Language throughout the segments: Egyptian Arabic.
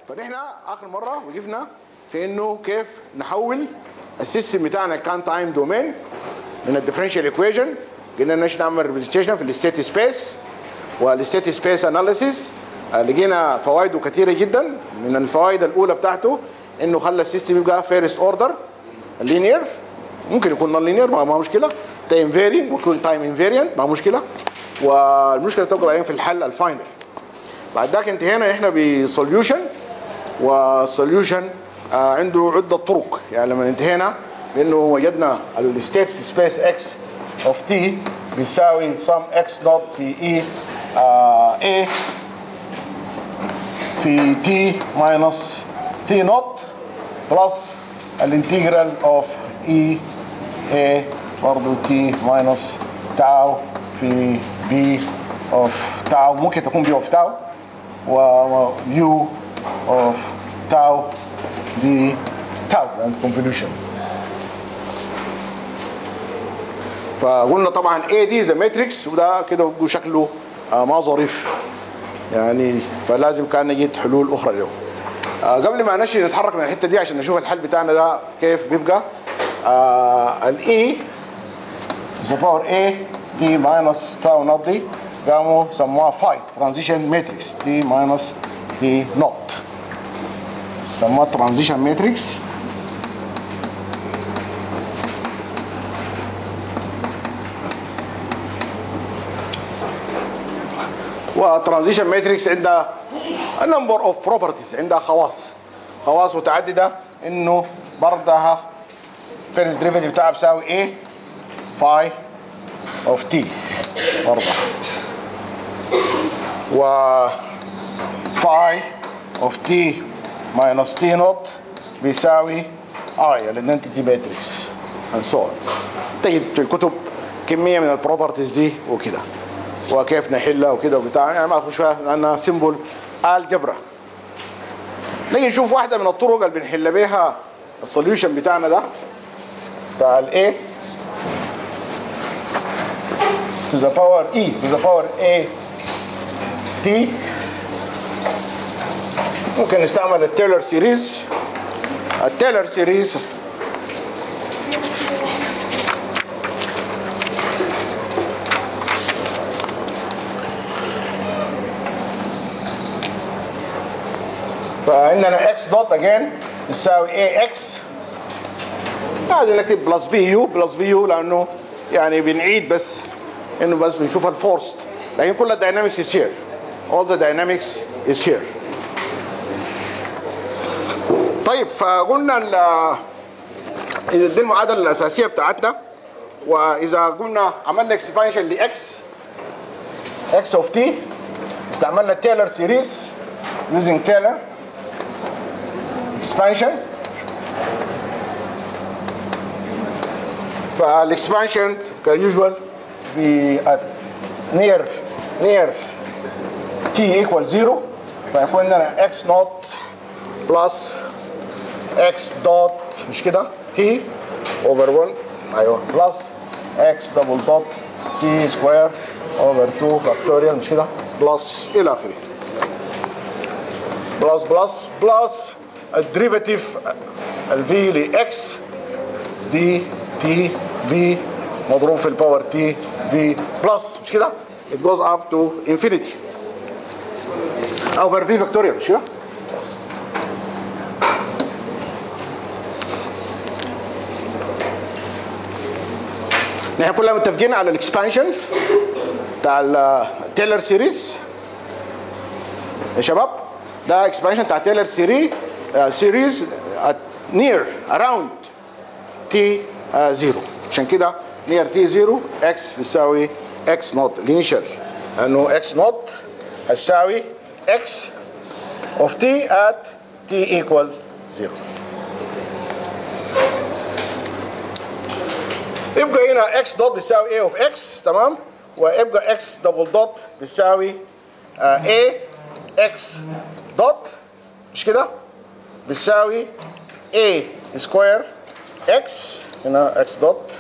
فنحن اخر مره وقفنا في انه كيف نحول السيستم بتاعنا كان تايم دومين من الديفرنشال ايكويشن قلنا انه نعمل ريبريزنتيشن في الستيت سبيس والستيت سبيس اناليسيس لقينا فوائده كثيره جدا من الفوائد الاولى بتاعته انه خلى السيستم يبقى فيرست اوردر لينير ممكن يكون نون لينير ما, ما مشكله تايم فيري ممكن يكون تايم انفيرينت ما مشكله والمشكله تبقى بعدين في الحل الفاينل بعد ذاك انتهينا احنا بسوليوشن والسوليوشن آه عنده عده طرق يعني لما انتهينا بانه وجدنا الستيت سبيس اكس اوف تي بيساوي سم اكس دوت في اي اي في تي ماينس تي نوت بلس الانتجرال اوف اي اي برضه تي ماينس تاو في بي اوف تاو ممكن تكون بي اوف تاو ويو اوف تاو دي تاو يعني convolution فقلنا طبعا A دي ذا ماتريكس وده كده بيبقوا شكله آه ما ظريف يعني فلازم كان نجد حلول اخرى له آه قبل ما نمشي نتحرك من الحته دي عشان نشوف الحل بتاعنا ده كيف بيبقى آه الاي ذا باور A دي ماينس تاو نوت دي قاموا سموها فاي ترانزيشن ماتريكس دي ماينس دي نوت سموها ترانزيشن ماتريكس وترانزيشن ماتريكس عندها نمبر اوف بروبرتيز عندها خواص خواص متعدده انه برضها فيرست ديريفيتيف بتاعها بيساوي ايه فاي اوف تي برضه و فاي اوف تي ماينس تي نوت بيساوي اي الايدنتيتي ماتريكس and so on تجد في الكتب كميه من البروبرتيز دي وكده وكيف نحلها وكده وبتاع يعني ما اخش فيها لانها سيمبل الجبرا نيجي نشوف واحده من الطرق اللي بنحل بيها السوليوشن بتاعنا ده بتاع الايه to the power e to the power a t ممكن نستعمل التايلر سيريز التايلر سيريز فعندنا اكس دوت اجين يساوي اي اكس لازم نكتب بلس بي يو بلس بي يو لانه يعني بنعيد بس انه بس بنشوف الفورس لكن كل الداينامكس is here all the dynamics is here طيب فقلنا اذا دي المعادله الاساسيه بتاعتنا واذا قلنا عملنا اكسبانشن لاكس اكس اوف تي استعملنا تايلر سيريز using Taylor expansion فالاكسبانشن كاليوجوال في near near t equal 0 فيكون عندنا x نوت بلس x دوت مش كده t over 1 ايوه بلس x دبل دوت t سكوير over 2 فاكتوريال مش كده بلس الى اخره بلس بلس بلس الديريفاتيف الفي لاكس دي تي في مضروب في الباور تي في بلس مش كده؟ it goes up to infinity over v فاكتوريال مش كده؟ نحن كلنا متفقين على الاكسبانشن بتاع التيلر سيريز يا شباب ده اكسبانشن بتاع تيلر سيري سيريز نير اراوند تي 0 عشان كده نير تي 0 اكس بيساوي اكس نوت الانيشال انه اكس نوت هتساوي اكس اوف تي ات تي ايكوال 0 يبقى هنا اكس دوت بيساوي a اوف اكس تمام ويبقى اكس دبل دوت بيساوي a اكس دوت مش كده بتساوي a سكوير اكس هنا اكس دوت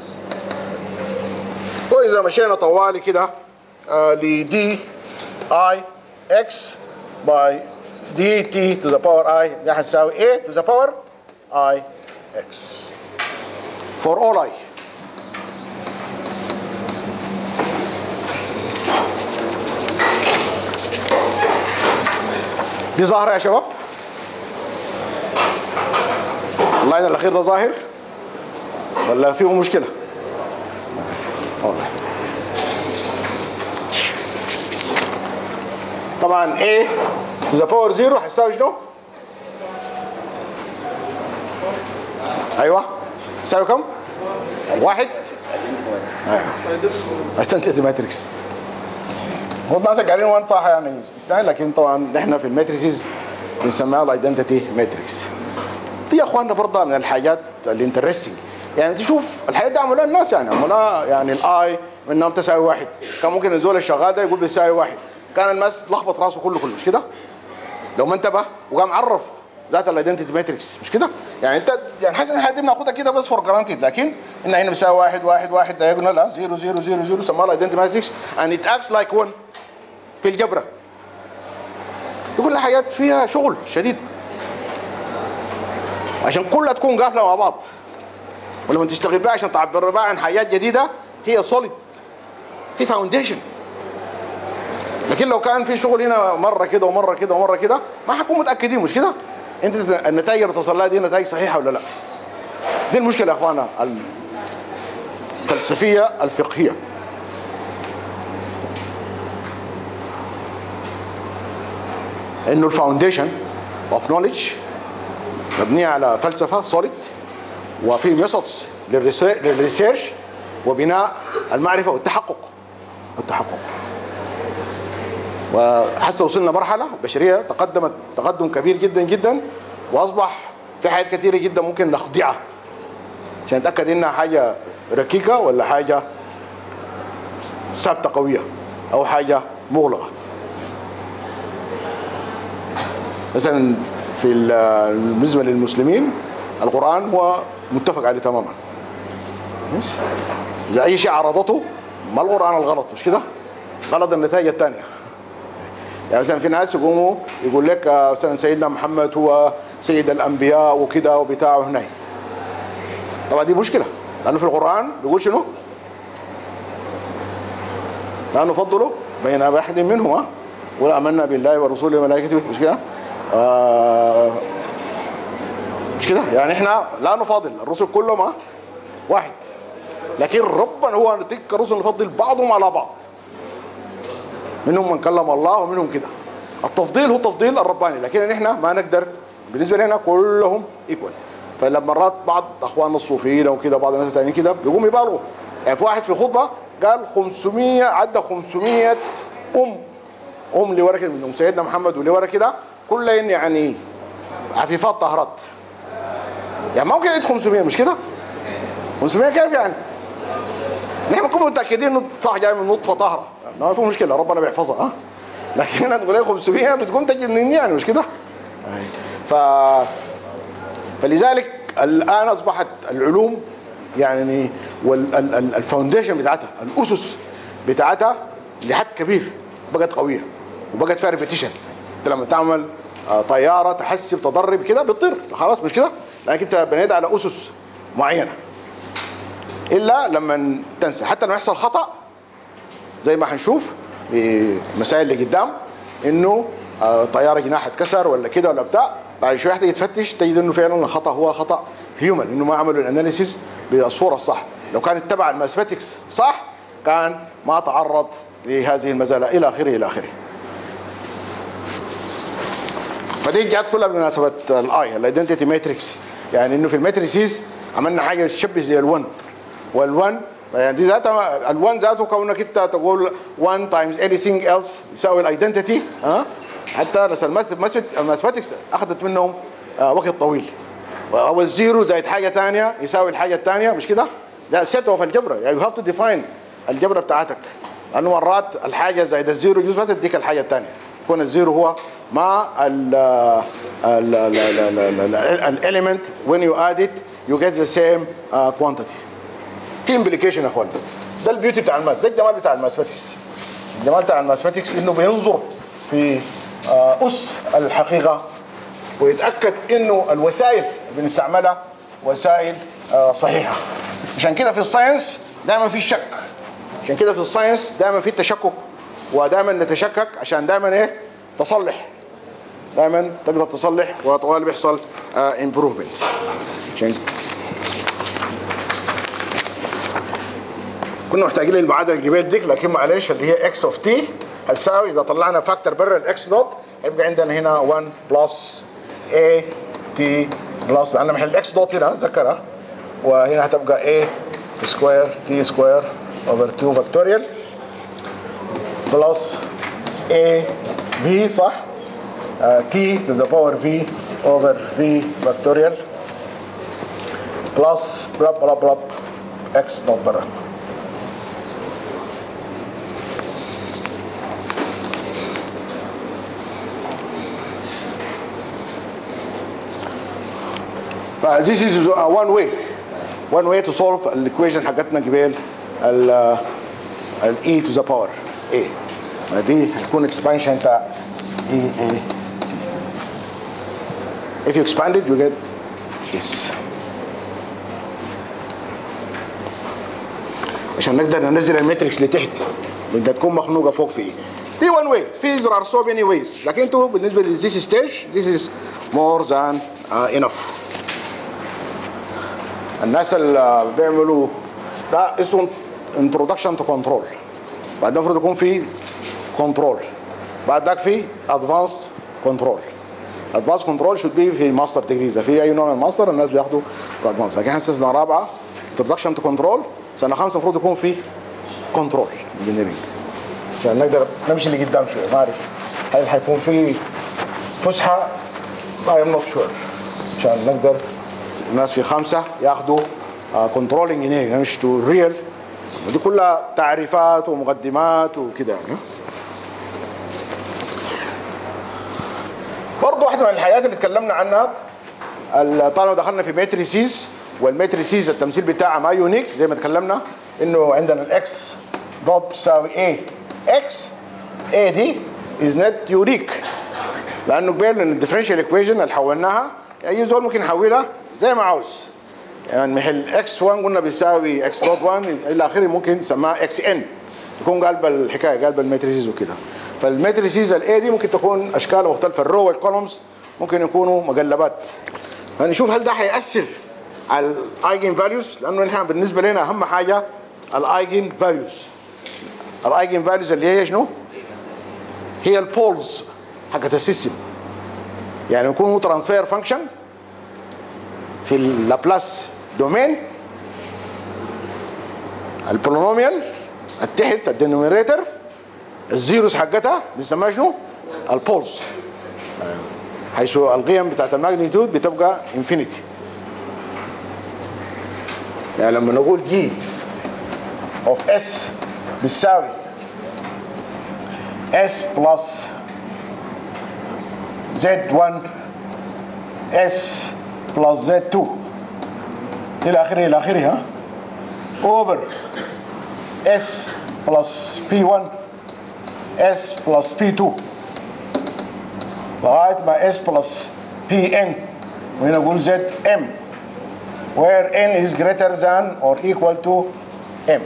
واذا مشينا طوالي كده ل دي اي اكس باي دي تي تو ذا باور اي ده هتساوي a تو ذا باور اي اكس فور اول اي دي ظاهرة يا شباب اللاين الأخير ده ظاهر ولا فيه مشكلة واضح طبعا A to the power 0 هيساوي شنو؟ ايوه يساوي كم؟ واحد ايوه ايدنتيتي ماتريكس هو الناس قاعدين وين صح يعني لكن طبعا احنا في الماتريسز بنسميها الايدنتيتي ماتريكس دي يا اخواننا برضه من الحاجات الانترستنج يعني تشوف الحياه دي عملوها الناس يعني عملوها يعني الاي منهم تساوي واحد كان ممكن الزول الشغال ده يقول بيساوي واحد كان الناس لخبط راسه كله كله مش كده؟ لو ما انتبه وقام عرف ذات الايدنتيتي ماتريكس مش كده؟ يعني انت يعني حاسس ان الحاجات دي بناخدها كده بس فور جرانتد لكن ان هنا بيساوي واحد واحد واحد دايجونال اه 0 0 0 0 سموها الايدنتيتي ماتريكس and it acts like one في الجبره دي كلها حاجات فيها شغل شديد عشان كلها تكون قافله مع بعض ولما تشتغل بها عشان تعبر بها عن حاجات جديده هي سوليد في فاونديشن لكن لو كان في شغل هنا مره كده ومره كده ومره كده ما حكون متاكدين مش كده؟ انت النتائج اللي تصل لها دي نتائج صحيحه ولا لا؟ دي المشكله يا اخوانا الفلسفيه الفقهيه انه الفاونديشن اوف نوليدج مبنيه على فلسفه سوليد وفي ميثودز للريسيرش وبناء المعرفه والتحقق والتحقق وحتى وصلنا مرحله البشريه تقدمت تقدم كبير جدا جدا واصبح في حاجات كثيره جدا ممكن نخضعها عشان نتاكد انها حاجه ركيكه ولا حاجه ثابته قويه او حاجه مغلقه مثلا في بالنسبه للمسلمين القران هو متفق عليه تماما ماشي اذا اي شيء عرضته ما القران الغلط مش كده غلط النتائج الثانيه يعني مثلا في ناس يقوموا يقول لك مثلا سيدنا محمد هو سيد الانبياء وكده وبتاع هنا طبعا دي مشكله لانه في القران بيقول شنو؟ لا نفضل بين احد منهما ولا امنا بالله ورسوله وملائكته مش كده؟ آه مش كده؟ يعني احنا لا نفاضل الرسل كلهم واحد لكن ربنا هو تلك الرسل نفضل بعضهم على بعض منهم من كلم الله ومنهم كده التفضيل هو تفضيل الرباني لكن احنا ما نقدر بالنسبه لنا كلهم ايكوال فلما مرات بعض اخواننا الصوفيين او كده بعض الناس الثانيين كده بيقوموا يبالغوا يعني في واحد في خطبه قال 500 عدى 500 ام ام اللي ورا كده من ام سيدنا محمد واللي ورا كده كلهن يعني عفيفات طاهرات يعني ممكن يعيد 500 مش كده؟ 500 كيف يعني؟ نحن نكون متاكدين انه صح جاي من نطفه طاهره ما في مشكله ربنا بيحفظها ها لكن انا تقول لي 500 بتكون تجنن يعني مش كده؟ ف فلذلك الان اصبحت العلوم يعني والفاونديشن بتاعتها الاسس بتاعتها لحد كبير بقت قويه وبقت فيها ريبيتيشن انت لما تعمل طياره تحسب تدرب كده بتطير خلاص مش كده لكن انت بنيت على اسس معينه الا لما تنسى حتى لما يحصل خطا زي ما هنشوف في المسائل اللي قدام انه طياره جناح اتكسر ولا كده ولا بتاع بعد شويه تيجي تفتش تجد انه فعلا الخطا هو خطا هيومن انه ما عملوا الاناليسيس بالصوره الصح لو كان اتبع الماثماتكس صح كان ما تعرض لهذه المزالة الى اخره الى اخره فدي جات كلها بمناسبه الاي الايدنتيتي ماتريكس يعني انه في الماتريسيز عملنا حاجه تشبه زي ال1 وال1 يعني دي ذاتها ال1 ذاته كونك انت تقول 1 تايمز anything else يساوي الايدنتيتي ها حتى ناس الماثماتكس اخذت منهم آه وقت طويل او الزيرو زائد حاجه ثانيه يساوي الحاجه الثانيه مش كده؟ ده سيت اوف الجبره يعني يو هاف تو ديفاين الجبره بتاعتك لانه مرات الحاجه زائد الزيرو يجوز ما تديك الحاجه الثانيه يكون الزيرو هو ما ال الاليمنت when you add it you get the same uh, quantity في امبليكيشن يا اخوان ده البيوتي بتاع الماث ده الجمال بتاع الماثماتكس الجمال بتاع الماثماتكس انه بينظر في آه، اس الحقيقه ويتاكد انه الوسائل اللي بنستعملها وسائل آه، صحيحه عشان كده في الساينس دائما في شك عشان كده في الساينس دائما في تشكك ودائما نتشكك عشان دائما ايه تصلح دائما تقدر تصلح وطوال بيحصل امبروفمنت عشان كنا محتاجين للمعادله الجبال ديك لكن معلش اللي هي اكس اوف تي هتساوي اذا طلعنا فاكتور بره الاكس دوت هيبقى عندنا هنا 1 بلس اي تي بلس لان محل الاكس دوت هنا ذكرها وهنا هتبقى اي سكوير تي سكوير اوفر 2 فاكتوريال بلس اي في صح تي to the power v over v factorial بلس بلا بلا بلا اكس دوت بره this is uh, one way one way to solve الايكويشن حقتنا قبل ال ال e to the power a دي هتكون expansion بتاع e a t if you expand it you get this عشان نقدر ننزل الماتريكس لتحت بدها تكون مخنوقه فوق في دي one way في there are so many ways لكن انتوا بالنسبه ل this stage this is more than uh, enough الناس اللي بيعملوا ده اسمه introduction to control بعد المفروض يكون في control بعد ذاك في advanced control advanced control should be في ماستر ديجريز في اي نوع من الماستر الناس بياخدوا advanced لكن احنا سنه رابعه introduction to control سنه خمسه المفروض يكون في control engineering عشان نقدر نمشي لقدام شويه ما اعرف هل حيكون في فسحه I am not sure عشان نقدر الناس في خمسه ياخذوا كنترولينج هناك مش تو ريال ودي كلها تعريفات ومقدمات وكده يعني برضه واحده من الحاجات اللي اتكلمنا عنها طالما دخلنا في ماتريسيز والماتريسيز التمثيل بتاعها ما يونيك زي ما اتكلمنا انه عندنا الاكس دوت تساوي ايه اكس ايه دي از نت يونيك لانه قبل ان الديفرنشال ايكويشن اللي حولناها اي زول ممكن يحولها زي ما عاوز يعني محل اكس 1 قلنا بيساوي اكس دوت 1 الى اخره ممكن نسميها اكس ان يكون قلب الحكايه قلب الماتريسيز وكده فالماتريسيز الاي دي ممكن تكون اشكال مختلفه الرو والكولومز ممكن يكونوا مقلبات فنشوف هل ده هيأثر على الايجن فاليوز لانه نحن بالنسبه لنا اهم حاجه الايجن فاليوز الايجن فاليوز اللي هي شنو؟ هي البولز حقت السيستم يعني يكون ترانسفير فانكشن في اللابلاس دومين البولينوميال التحت الدينوميريتور الزيروس حقتها بنسميها شنو؟ البولز حيث القيم بتاعت الماجنتيود بتبقى انفينيتي يعني لما نقول جي اوف اس بتساوي اس بلس زد 1 اس بلس زد 2 الى اخره الى اخره ها اوفر اس بلس بي 1 اس بلس بي 2 لغايه ما اس بلس بي ان وهنا نقول زد ام where n is greater than or equal to m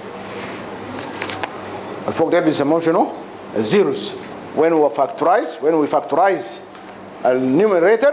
الفوق ده بيسموه شنو؟ الزيروز when we factorize when we factorize النيوميريتور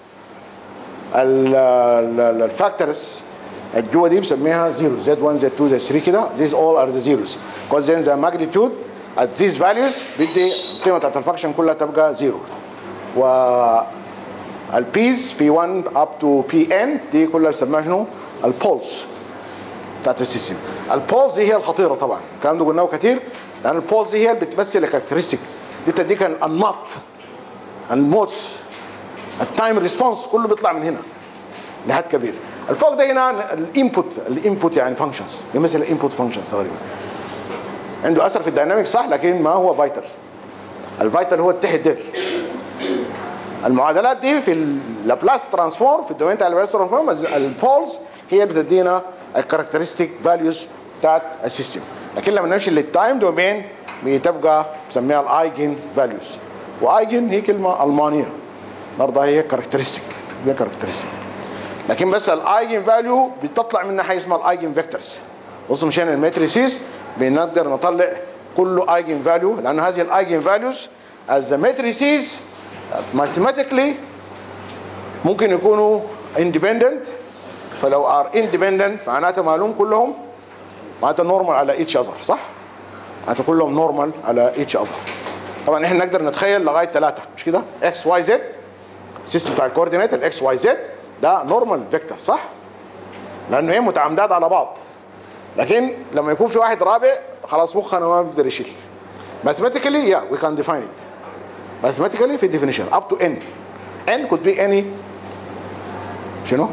الفاكتورز الجوه دي بسميها زيرو زد 1 زد 2 زد 3 كده these all are the zeros because then the magnitude at these values بدي القيمه بتاعت الفانكشن كلها تبقى زيرو و البيز بي 1 اب تو بي ان دي كلها بنسميها شنو؟ البولز بتاعت السيستم البولز دي هي الخطيره طبعا الكلام ده قلناه كتير لان البولز دي هي اللي بتمثل الكاركترستيك دي بتديك الانماط الموتس التايم ريسبونس كله بيطلع من هنا لحد كبير الفوق ده هنا الانبوت الانبوت يعني فانكشنز بيمثل الانبوت فانكشنز تقريبا عنده اثر في الديناميك صح لكن ما هو فايتال الفايتال هو التحت ده المعادلات دي في اللابلاس ترانسفورم في الدومين بتاع اللابلاس ترانسفورم البولز هي اللي بتدينا الكاركترستيك فاليوز بتاعت السيستم لكن لما نمشي للتايم دومين بتبقى بنسميها الايجن فاليوز وايجن هي كلمه المانيه برضه هي كاركترستيك هي كاركترستيك لكن بس الايجن فاليو بتطلع من ناحيه اسمها الايجن فيكتورز بص مشان الماتريسيس بنقدر نطلع كل ايجن فاليو لان هذه الايجن فاليوز as the matrices mathematically ممكن يكونوا independent فلو ار independent معناته مالهم كلهم معناته نورمال على each other صح؟ معناته كلهم نورمال على each other طبعا احنا نقدر نتخيل لغايه ثلاثه مش كده؟ اكس واي زد السيستم بتاع الكوردينيت الاكس واي زد ده نورمال فيكتور صح؟ لانه هي متعامدات على بعض لكن لما يكون في واحد رابع خلاص مخنا ما بيقدر يشيل mathematically yeah we can define it mathematically في definition up to n n could be any شنو؟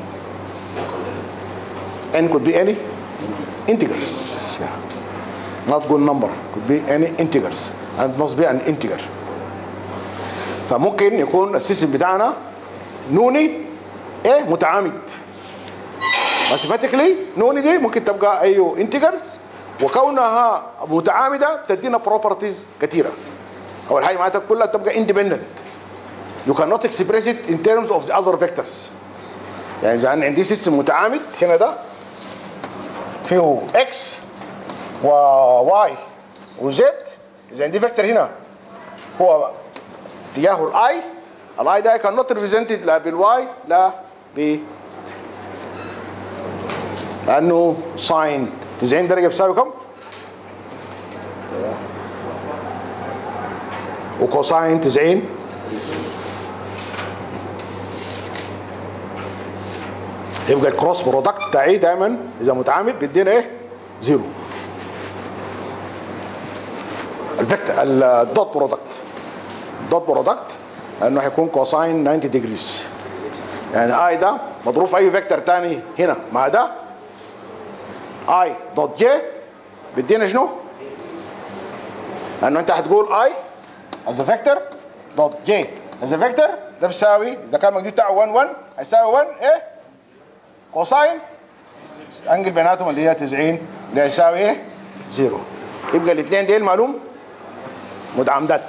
n could be any integers yeah. not good number could be any integers and it must be an integer فممكن يكون السيستم بتاعنا نوني ايه متعامد ماثيماتيكلي نوني دي ممكن تبقى اي انتجرز وكونها متعامده تدينا بروبرتيز كثيره اول حاجه معناتها كلها تبقى اندبندنت you cannot express it in terms of the other vectors يعني اذا انا عندي سيستم متعامد هنا ده فيه اكس وواي وزد اذا عندي فيكتور هنا هو اتجاهه الاي الاي ده كان نوت ريبريزنتد لا بالواي لا ب لانه ساين 90 درجه بيساوي كم؟ وكوساين 90 يبقى الكروس برودكت بتاعي دايما اذا متعامد بيدينا ايه؟ زيرو الفيكتور الدوت برودكت الدوت برودكت لانه هيكون كوساين 90 ديجريز يعني اي ده مضروب في اي فيكتور تاني هنا مع ده اي دوت جي بيدينا شنو؟ لانه انت هتقول اي از فيكتور دوت جي از فيكتور ده بيساوي اذا كان المجهود بتاعه 1 1 هيساوي 1 ايه؟ كوساين انجل بيناتهم اللي هي 90 اللي هيساوي ايه؟ زيرو يبقى الاثنين دي معلوم متعامدات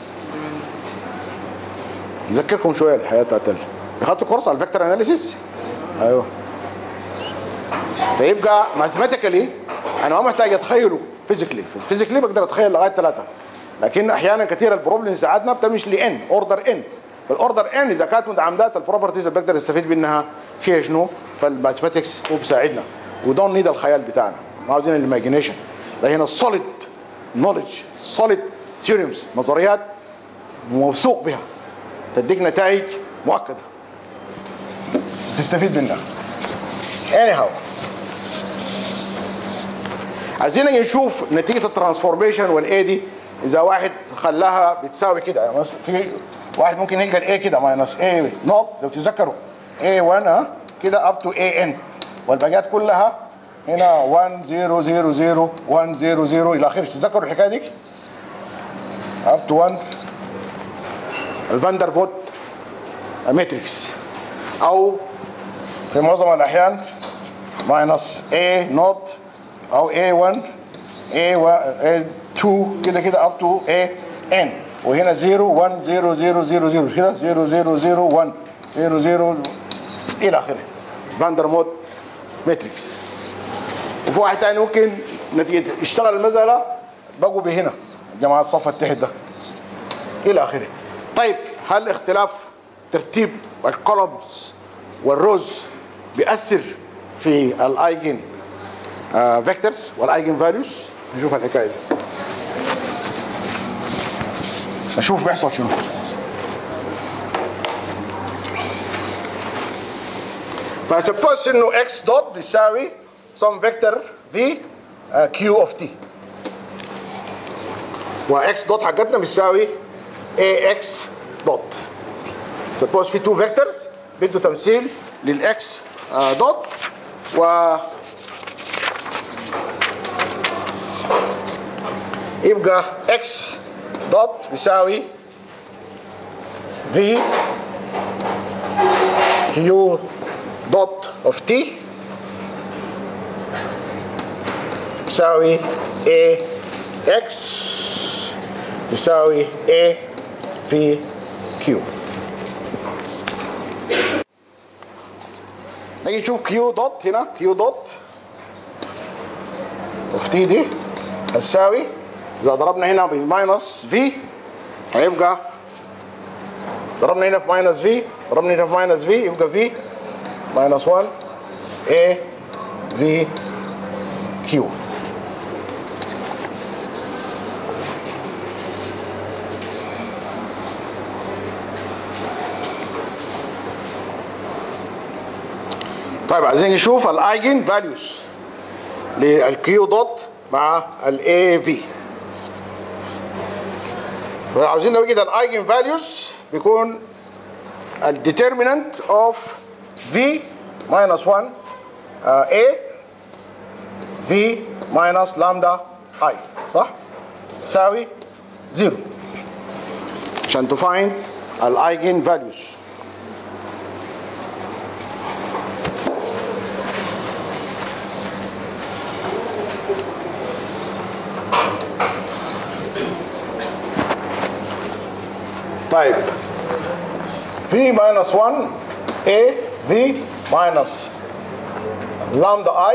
نذكركم شويه الحياه بتاعت اخدتوا كورس على الفيكتور اناليسيس ايوه فيبقى ماثيماتيكالي انا ما محتاج اتخيله فيزيكلي فيزيكلي بقدر اتخيل لغايه ثلاثه لكن احيانا كثير البروبلمز ساعاتنا بتمشي لان اوردر ان الاوردر ان اذا كانت متعامدات البروبرتيز اللي بقدر استفيد منها هي شنو فالماثيماتكس هو بيساعدنا ودون نيد الخيال بتاعنا ما عاوزين الايماجينيشن ده هنا solid knowledge solid theorems نظريات موثوق بها تديك نتائج مؤكده تستفيد منها anyhow عايزين نشوف نتيجه الترانسفورميشن والاي دي اذا واحد خلاها بتساوي كده يعني في واحد ممكن يلقى الاي كده ماينس اي نوت لو تذكروا اي 1 ها كده اب تو اي ان والباقيات كلها هنا 1 0 0 0 1 0 0 الى اخره تتذكروا الحكايه دي اب تو 1 الفاندر فوت ماتريكس او في معظم الاحيان ماينس A نوت او A1 A2 كده كده اب تو A N وهنا 0 1 0 0 0 0 مش كده 0 0 0 1 0 0 الى اخره فاندر مود ماتريكس وفي واحد تاني ممكن نتيجه يشتغل المساله بقوا بهنا جماعه الصف التحت ده الى اخره طيب هل اختلاف ترتيب الكولومز والروز بيأثر في الايجن فيكتورز والايجن فاليوز نشوف الحكايه دي نشوف بيحصل شنو فسبوز انه اكس دوت بيساوي some vector v uh, q of t واكس دوت حقتنا بيساوي ax دوت سبوز في تو فيكتورز بيدوا تمثيل للاكس دوت و يبقى اكس دوت بيساوي في كيو دوت اوف تي بيساوي a x بيساوي a في كيو نيجي نشوف كيو دوت هنا كيو دوت اوف تي دي هتساوي اذا ضربنا هنا بماينس في هيبقى ضربنا هنا في ماينس في ضربنا هنا في ماينس في يبقى في ماينس 1 A في كيو طيب عايزين نشوف الايجن فاليوز للكيو دوت مع الاي في عاوزين نوجد الايجن فاليوز بيكون الديترمينانت اوف في minus 1 uh, a v minus lambda i صح؟ تساوي زيرو عشان تفايند الايجن فاليوز طيب v minus 1 a v minus lambda i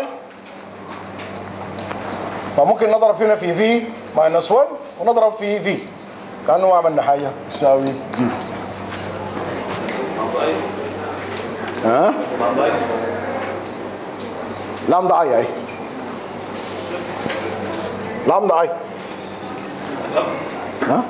فممكن نضرب هنا في v minus 1 ونضرب في v كأنه ما عملنا حاجة يساوي زيرو ها؟ لامدا اي اي لامدا اي ها؟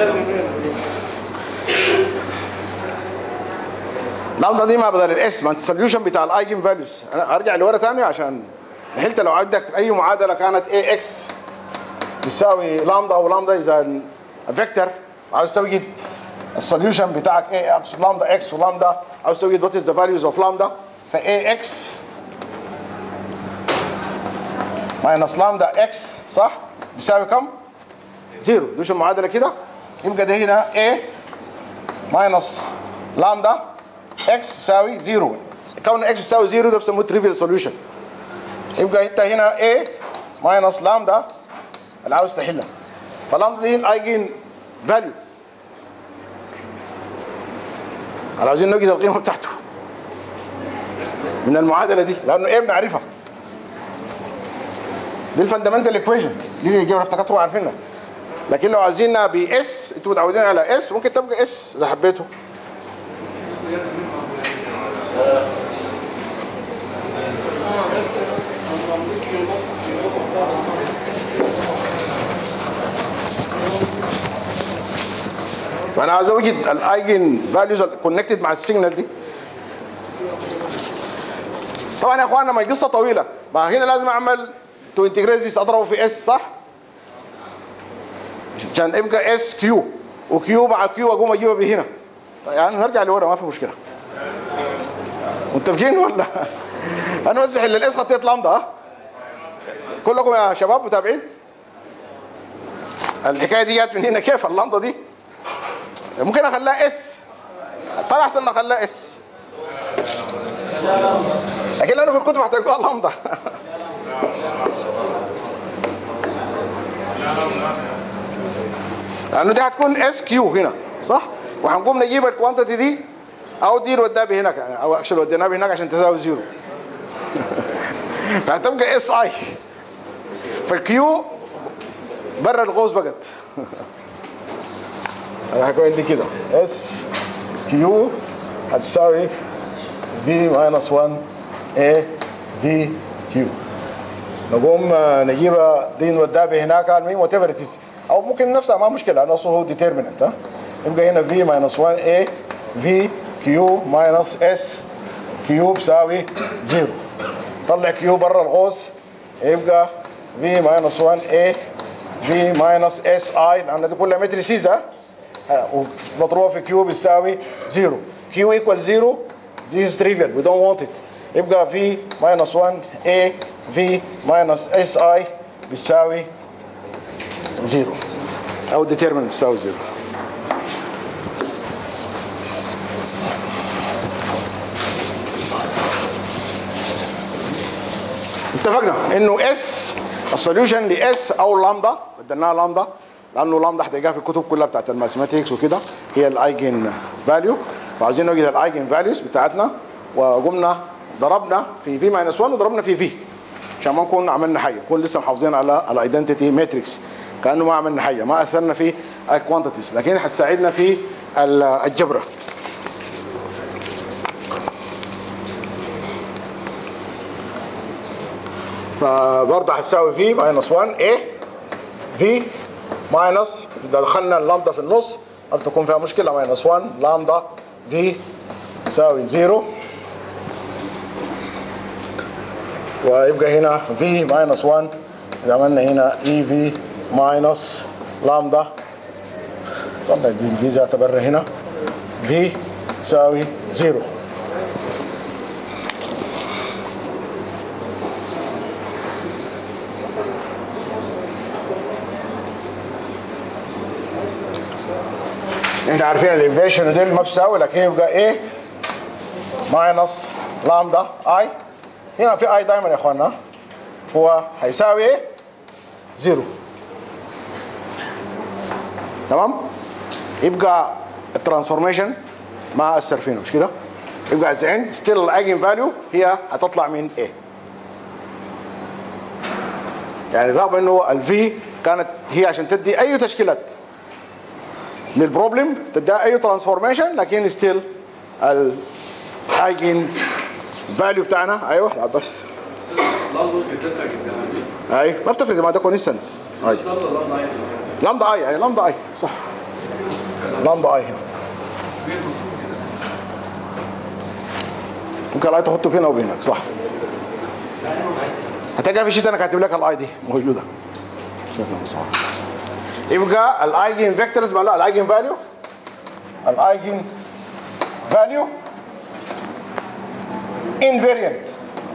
لامدا دي ما بدل الاسم انت السوليوشن بتاع الايجن فاليوز انا ارجع لورا تاني عشان حلت لو عندك اي معادله كانت اي اكس بتساوي لامدا ولامدا اذا فيكتور عاوز تسوي السوليوشن بتاعك اي اكس لامدا اكس ولامدا عاوز تسوي وات از ذا فاليوز اوف لامدا فاي اكس ماينس لامدا اكس صح بيساوي كم؟ زيرو دوش المعادله كده يبقى ده هنا a ماينس لامدا اكس بيساوي زيرو كون اكس بيساوي زيرو ده بيسموه تريفيال سوليوشن يبقى انت هنا a ماينس لامدا اللي عاوز تحلها فلامدا دي الايجن فاليو اللي عاوزين نوجد القيمه بتاعته من المعادله دي لانه ايه بنعرفها دي الفندمنتال ايكويشن دي اللي جاوا افتكرتوا عارفينها لكن لو عايزينها باس انتوا متعودين على اس ممكن تبقى اس اذا حبيتوا فانا عايز اوجد الايجن فاليوز كونكتد مع السيجنال دي طبعا يا اخوانا ما هي قصه طويله ما هنا لازم اعمل تو انتجريزيس اضربه في اس صح عشان يبقى اس كيو وكيو مع كيو اقوم اجيبها بهنا يعني نرجع لورا ما في مشكله متفقين ولا انا بس بحل الاس خطيت لامدا ها كلكم يا شباب متابعين الحكايه دي جت من هنا كيف اللامدا دي ممكن اخليها اس طلع احسن ما اخليها اس لكن انا في الكتب هتلقوها لامدا لانه دي هتكون اس كيو هنا صح وهنقوم نجيب الكوانتيتي دي او دي نوديها بهناك يعني او اكشن وديناها بهناك عشان تساوي زيرو فهتبقى اس اي فالكيو بره القوس بقت انا هكون عندي كده اس كيو هتساوي بي ماينس 1 اي بي كيو نقوم نجيبها دي نوديها بهناك المهم وات ايفر او ممكن نفسها ما مشكله لانه هو ديترميننت ها يبقى هنا في ماينس 1 اي في كيو ماينس اس كيو بيساوي زيرو طلع كيو بره القوس يبقى في ماينس 1 اي في ماينس اس اي لان دي كلها متريسيز ها مضروبه في كيو بيساوي زيرو كيو ايكوال زيرو This is trivial we don't want it يبقى في ماينس 1 a في ماينس اس اي بيساوي زيرو او determinant بيساوي زيرو اتفقنا انه اس السوليوشن لاس او لامدا بدلناها لامدا لانه لامدا هتلاقيها في الكتب كلها بتاعت الماثيماتكس وكده هي الايجن فاليو فعاوزين نوجد الايجن فاليوز بتاعتنا وقمنا ضربنا في في ماينس 1 وضربنا في في عشان ما نكون عملنا حاجه نكون لسه محافظين على الايدنتيتي ماتريكس كانه ما عملنا حاجه ما اثرنا في الكوانتيتيز لكن هتساعدنا في الجبره فبرضه هتساوي في ماينس 1 ايه في ماينس اذا دخلنا اللامدا في النص ما بتكون فيها مشكله ماينس 1 لامدا في يساوي 0 ويبقى هنا في ماينس 1 اذا عملنا هنا اي في ماينس لامدا طلع دي الفي ذات بره هنا في يساوي 0 احنا عارفين الانفيرشن دي ما بتساوي لكن يبقى ايه ماينس لامدا اي هنا في اي دايما يا اخوانا هو هيساوي ايه زيرو تمام يبقى الترانسفورميشن ما اثر فينا مش كده يبقى از اند ستيل الايجن فاليو هي هتطلع من ايه يعني رغم انه الفي كانت هي عشان تدي اي تشكيلات للبروبلم تديها اي ترانسفورميشن لكن ستيل الايجن فاليو بتاعنا ايوه لا بس ايوه ما بتفرق ما ده كونستنت ايوه لامدا اي اي لامدا اي صح لامدا اي ممكن الاي تحطه فينا وبينك صح هتلقى في شيء انا كاتب لك الاي دي موجوده صح يبقى الايجن فيكتورز مع الايجن فاليو الايجن فاليو invariant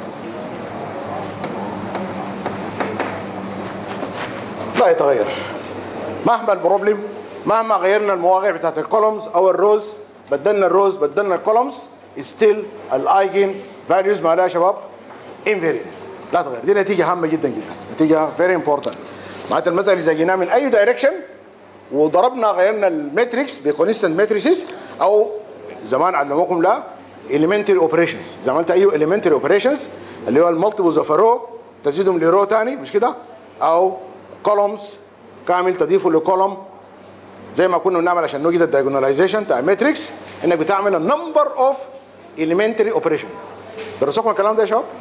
لا يتغير مهما البروبلم مهما غيرنا المواقع بتاعت الكولومز او الروز بدلنا الروز بدلنا الكولومز ستيل الايجن فاليوز مالها يا شباب invariant لا تغير دي نتيجه هامه جدا جدا نتيجه فيري امبورتنت معناتها المساله اذا جينا من اي دايركشن وضربنا غيرنا الماتريكس بكونستنت ماتريسز او زمان علموكم لا elementary اوبريشنز اذا عملت اي elementary اوبريشنز اللي هو المالتيبلز اوف رو تزيدهم لرو ثاني مش كده او كولومز كامل تضيفه لكولوم زي ما كنا بنعمل عشان نوجد الدايجوناليزيشن بتاع ماتريكس انك بتعمل النمبر اوف elementary اوبريشن درسوكم الكلام ده يا شباب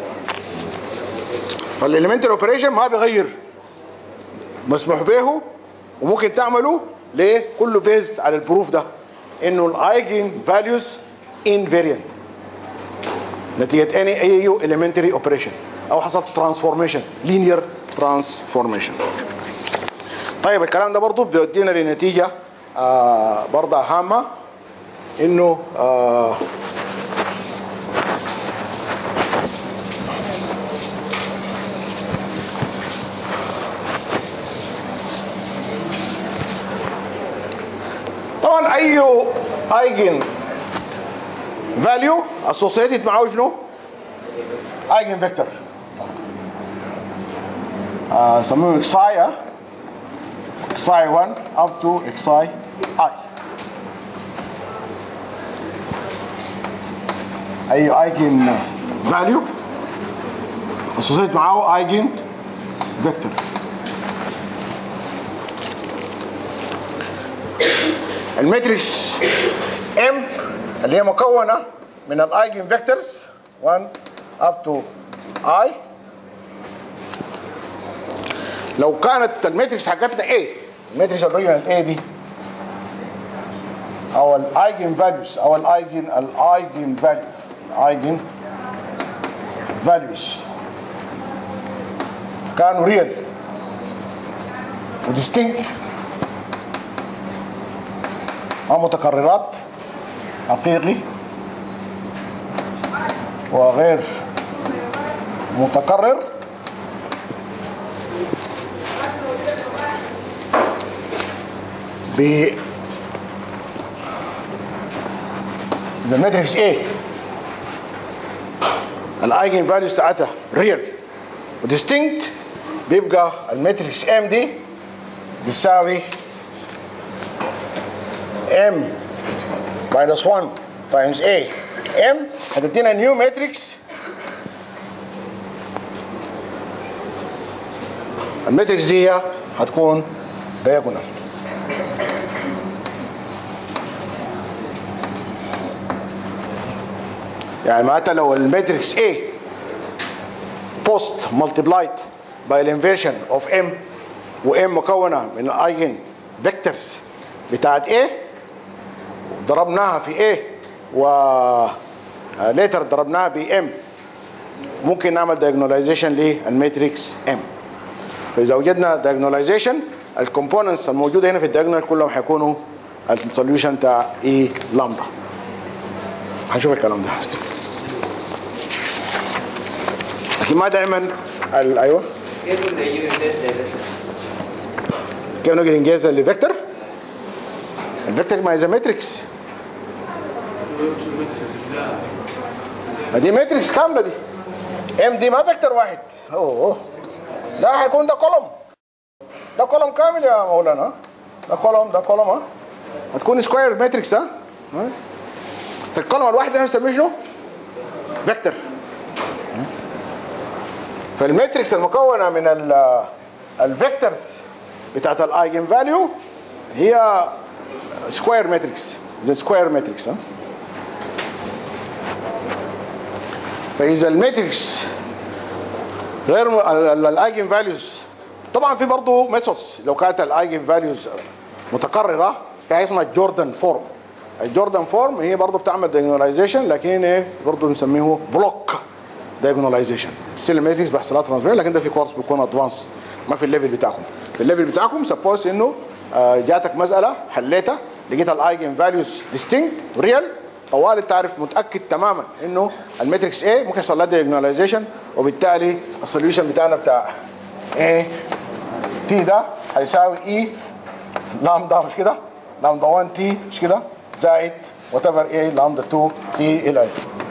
فالاليمنتري اوبريشن ما بيغير مسموح به وممكن تعمله ليه كله بيزد على البروف ده انه الايجن فاليوز invariant نتيجه اني اي يو elementary اوبريشن او حصل ترانسفورميشن linear ترانسفورميشن طيب الكلام ده برضه بيودينا لنتيجه آه برضه هامه انه آه طبعا اي ايجن فاليو اسوسيتد معاه شنو؟ ايجن فيكتور سموه اكساي اكساي 1 up to اكساي اي اي ايجن فاليو اسوسيتد معاه ايجن فيكتور الماتريكس ام اللي هي مكونه من الايجن فيكتورز 1 اب تو اي لو كانت الماتريكس حقتنا ايه الماتريكس الاوريجينال ايه دي او الايجن فاليوز او الايجن الايجن فاليو الايجن فاليوز كانوا ريال وديستنكت أو متكررات حقيقي وغير متكرر ب the matrix A الايجن فاليوز بتاعتها ريال وديستنكت بيبقى الماتريكس ام دي بتساوي m minus 1 times a m هتدينا نيو ماتريكس الماتريكس دي هي هتكون diagonal يعني معناتها لو الماتريكس A post multiplied by the inversion of M و M مكونة من الايجن فيكتورز بتاعت A ضربناها في A و ليتر ضربناها ب M ممكن نعمل diagonalization للماتريكس M فإذا وجدنا diagonalization الكومبوننتس الموجودة هنا في الدياجونال كلهم هيكونوا السوليوشن بتاع E لامدا هنشوف الكلام ده لكن ما دائما ال- ايوه كيف كنا نجيب الناس ده كيف نقدر ننجز لفيكتور الفيكتور ما اذا ماتريكس دي ماتريكس كامله دي ام دي ما فيكتور واحد اوه أوه. ده هيكون ده كولوم ده كولوم كامل يا مولانا ده كولوم ده كولوم ها هتكون سكوير ماتريكس ها ها؟ فالكولوم الواحد ده بنسميه شنو؟ فيكتور فالماتريكس المكونه من ال- الفيكتورز بتاعت الايجن فاليو هي سكوير ماتريكس زي سكوير ماتريكس ها فاذا الماتريكس غير الايجن فاليوز طبعا في برضه ميثودز لو كانت الايجن فاليوز متكرره في حاجه اسمها جوردن فورم الجوردن فورم هي برضه بتعمل دايجوناليزيشن لكن ايه برضه بنسميه بلوك دايجوناليزيشن ستيل الماتريكس بيحصل لها ترانسفير لكن ده في كورس بيكون ادفانس ما في الليفل بتاعكم في الليفل بتاعكم سبوز انه آه، جاتك مساله حليتها لقيت الايجن فاليوز ديستنكت ريال طوال تعرف متاكد تماما انه الماتريكس A ممكن يحصل لها دايجوناليزيشن وبالتالي السوليوشن بتاعنا بتاع A تي ده هيساوي اي لامدا مش كده؟ لامدا 1 تي مش كده؟ زائد وات ايفر اي لامدا 2 تي الى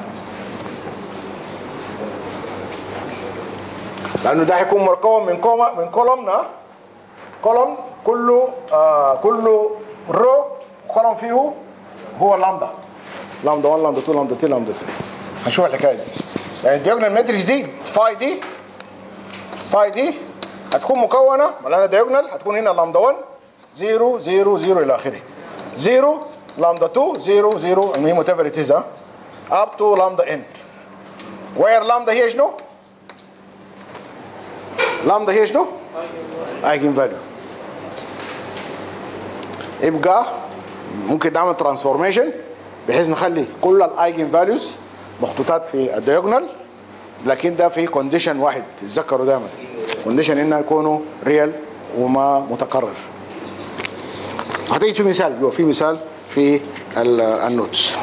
لانه ده هيكون مكون من كوما من كولومنا كولوم كله آه كله رو كولوم فيه هو لامدا لامدا 1 لامدا 2 لامدا 3 لامدا 3 هنشوف الحكايه دي يعني الدياجونال ماتريكس دي فاي دي فاي دي هتكون مكونه ملانها دياجونال هتكون هنا لامدا 1 0 0 0 الى اخره 0 لامدا 2 0 0 المهم وات ايفر ات از اب تو لامدا ان وير لامدا هي شنو؟ لامدا هي شنو؟ ايجن فاليو يبقى ممكن نعمل ترانسفورميشن بحيث نخلي كل الايجن فاليوز مخطوطات في الدياجونال لكن ده في كونديشن واحد تتذكروا دايما كونديشن انها يكونوا ريال وما متكرر هتيجي في مثال جوا في مثال في ال- النوتس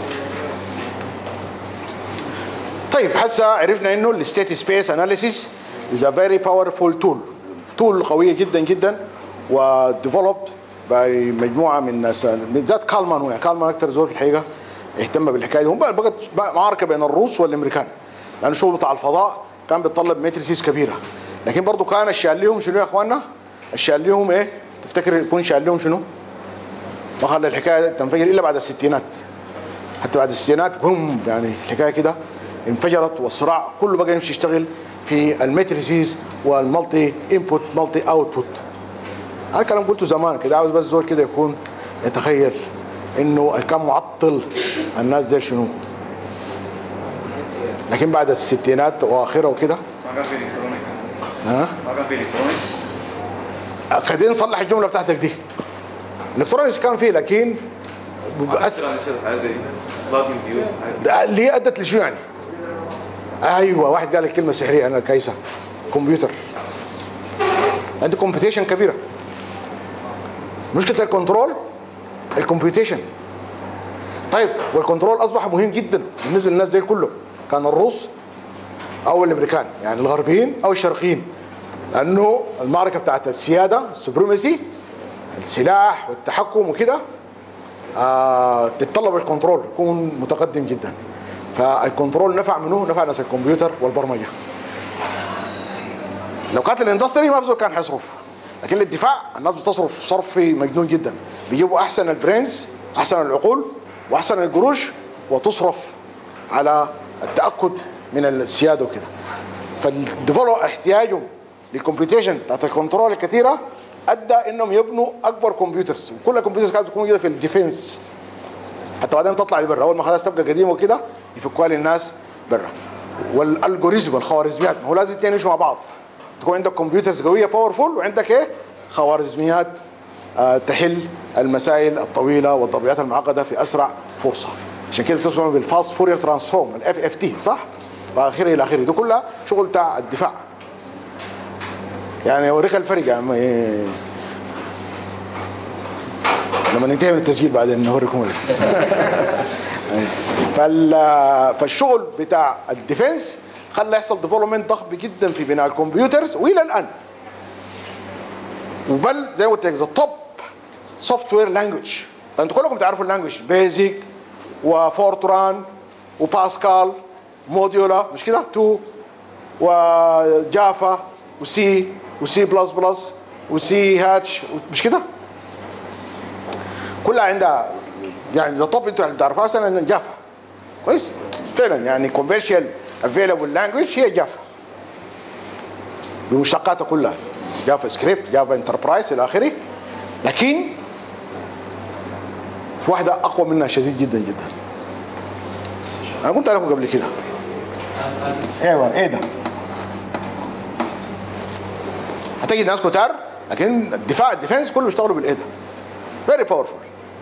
طيب هسه عرفنا انه الستيت سبيس اناليسيس از ا فيري باورفول تول تول قويه جدا جدا وديفلوبد باي مجموعه من الناس بالذات كالمان هو كالمان اكثر زول في الحقيقه اهتم بالحكايه دي هم بقت بقت معركه بين الروس والامريكان لانه الشغل بتاع الفضاء كان بيتطلب ماتريسيس كبيره لكن برضه كان الشال لهم شنو يا اخواننا؟ الشال لهم ايه؟ تفتكر يكون شال لهم شنو؟ ما خلى الحكايه تنفجر الا بعد الستينات حتى بعد الستينات بوم يعني الحكايه كده انفجرت والصراع كله بقى يمشي يشتغل في الماتريسيز والمالتي انبوت مالتي اوتبوت انا كلام قلته زمان كده عاوز بس زول كده يكون يتخيل انه اللي كان معطل الناس دي شنو لكن بعد الستينات واخره وكده ما كان في الكترونيكس ها ما كان في الكترونيكس قاعدين نصلح الجمله بتاعتك دي الالكترونيكس كان فيه لكن بس حاجه زي بلاتين فيوز ده اللي هي ادت لشو يعني؟ ايوه واحد قال الكلمه السحريه انا كيسه كمبيوتر عندي كومبيتيشن كبيره مشكله الكنترول الكمبيوتيشن طيب والكنترول اصبح مهم جدا بالنسبه للناس دي كله كان الروس او الامريكان يعني الغربيين او الشرقيين لانه المعركه بتاعت السياده السبريمسي السلاح والتحكم وكده آه تتطلب الكنترول يكون متقدم جدا فالكنترول نفع منه نفع ناس الكمبيوتر والبرمجه لو كانت الاندستري ما في زول كان حيصرف لكن الدفاع الناس بتصرف صرف مجنون جدا بيجيبوا احسن البرينز احسن العقول واحسن القروش وتصرف على التاكد من السياده وكده فالديفلوب احتياجهم للكمبيوتيشن بتاعت الكنترول الكثيره ادى انهم يبنوا اكبر كمبيوترز وكل الكمبيوترز كانت تكون موجوده في الديفنس حتى بعدين تطلع لبرا اول ما خلاص تبقى قديمه وكده يفكوها للناس برا والالجوريزم الخوارزميات ما هو لازم الاثنين يمشوا مع بعض تكون عندك كمبيوترز قويه باورفول وعندك ايه خوارزميات آه تحل المسائل الطويله والضبطيات المعقده في اسرع فرصه عشان كده تسمى بالفاست فورير ترانسفورم الاف اف تي صح؟ واخره الى اخره دي كلها شغل بتاع الدفاع يعني اوريك الفرق يا عم إيه. لما ننتهي من التسجيل بعدين نوريكم ال- فال فالشغل بتاع الديفنس خلى يحصل ديفلوبمنت ضخم جدا في بناء الكمبيوترز والى الان وبل زي ما قلت لك ذا توب سوفت وير لانجوج انتوا كلكم تعرفوا اللانجوج بيزك وفورتران وباسكال موديولا مش كده 2 وجافا وسي وسي بلس بلس وسي هاتش مش كده كلها عندها يعني ذا توب انتوا تعرفوها مثلا جافا كويس فعلا يعني كوميرشال افيلبل لانجوج هي جافا بمشتقاتها كلها جافا سكريبت جافا انتربرايز الى اخره لكن في واحده اقوى منها شديد جدا جدا انا قلت لكم قبل كده ايوه ايه ده هتجد ناس كتار لكن الدفاع الديفنس كله بيشتغلوا بالايه ده فيري باورفول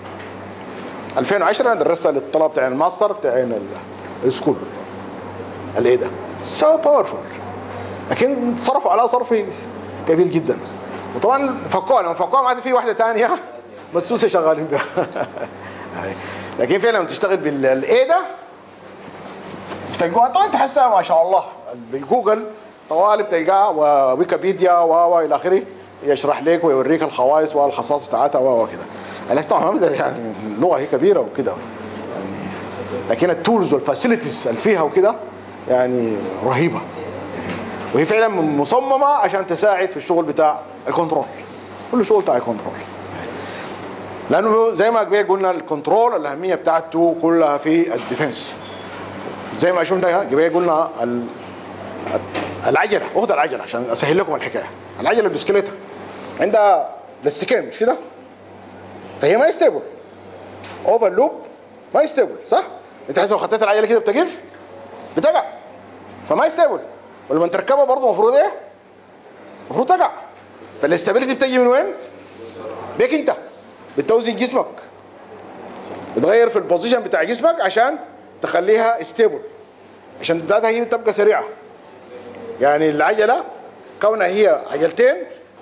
2010 انا درست للطلبه بتاع الماستر بتاع ال- السكول الايه ده سو باورفول لكن صرفوا عليها صرف كبير جدا وطبعا فكوها لما فكوها معناته في واحده ثانيه مسوسه شغالين بها لكن فعلا لما تشتغل بالايه ده بتلقوها طبعا تحسها ما شاء الله بالجوجل طوالي بتلقاها وويكيبيديا و و الى اخره يشرح لك ويوريك الخصائص والخصائص بتاعتها و وكده لكن طبعا ما بقدر يعني اللغه هي كبيره وكده يعني لكن التولز والفاسيلتيز اللي فيها وكده يعني رهيبه وهي فعلا مصممه عشان تساعد في الشغل بتاع الكنترول كل شغل بتاع الكنترول لانه زي ما قبل قلنا الكنترول الاهميه بتاعته كلها في الديفنس زي ما شفنا قبل قلنا ال- العجله واخد العجله عشان اسهل لكم الحكايه العجله البسكليته عندها لاستيكين مش كده؟ فهي ما ستيبل اوفر لوب ما ستيبل صح؟ انت حسب خطيت العجله كده بتقف بتقع فما ستيبل ولما تركبها برضه المفروض ايه؟ المفروض تقع فالاستابيليتي بتجي من وين؟ بيك انت بتوزن جسمك بتغير في البوزيشن بتاع جسمك عشان تخليها ستيبل عشان ذاتها هي تبقى سريعه يعني العجله كونها هي عجلتين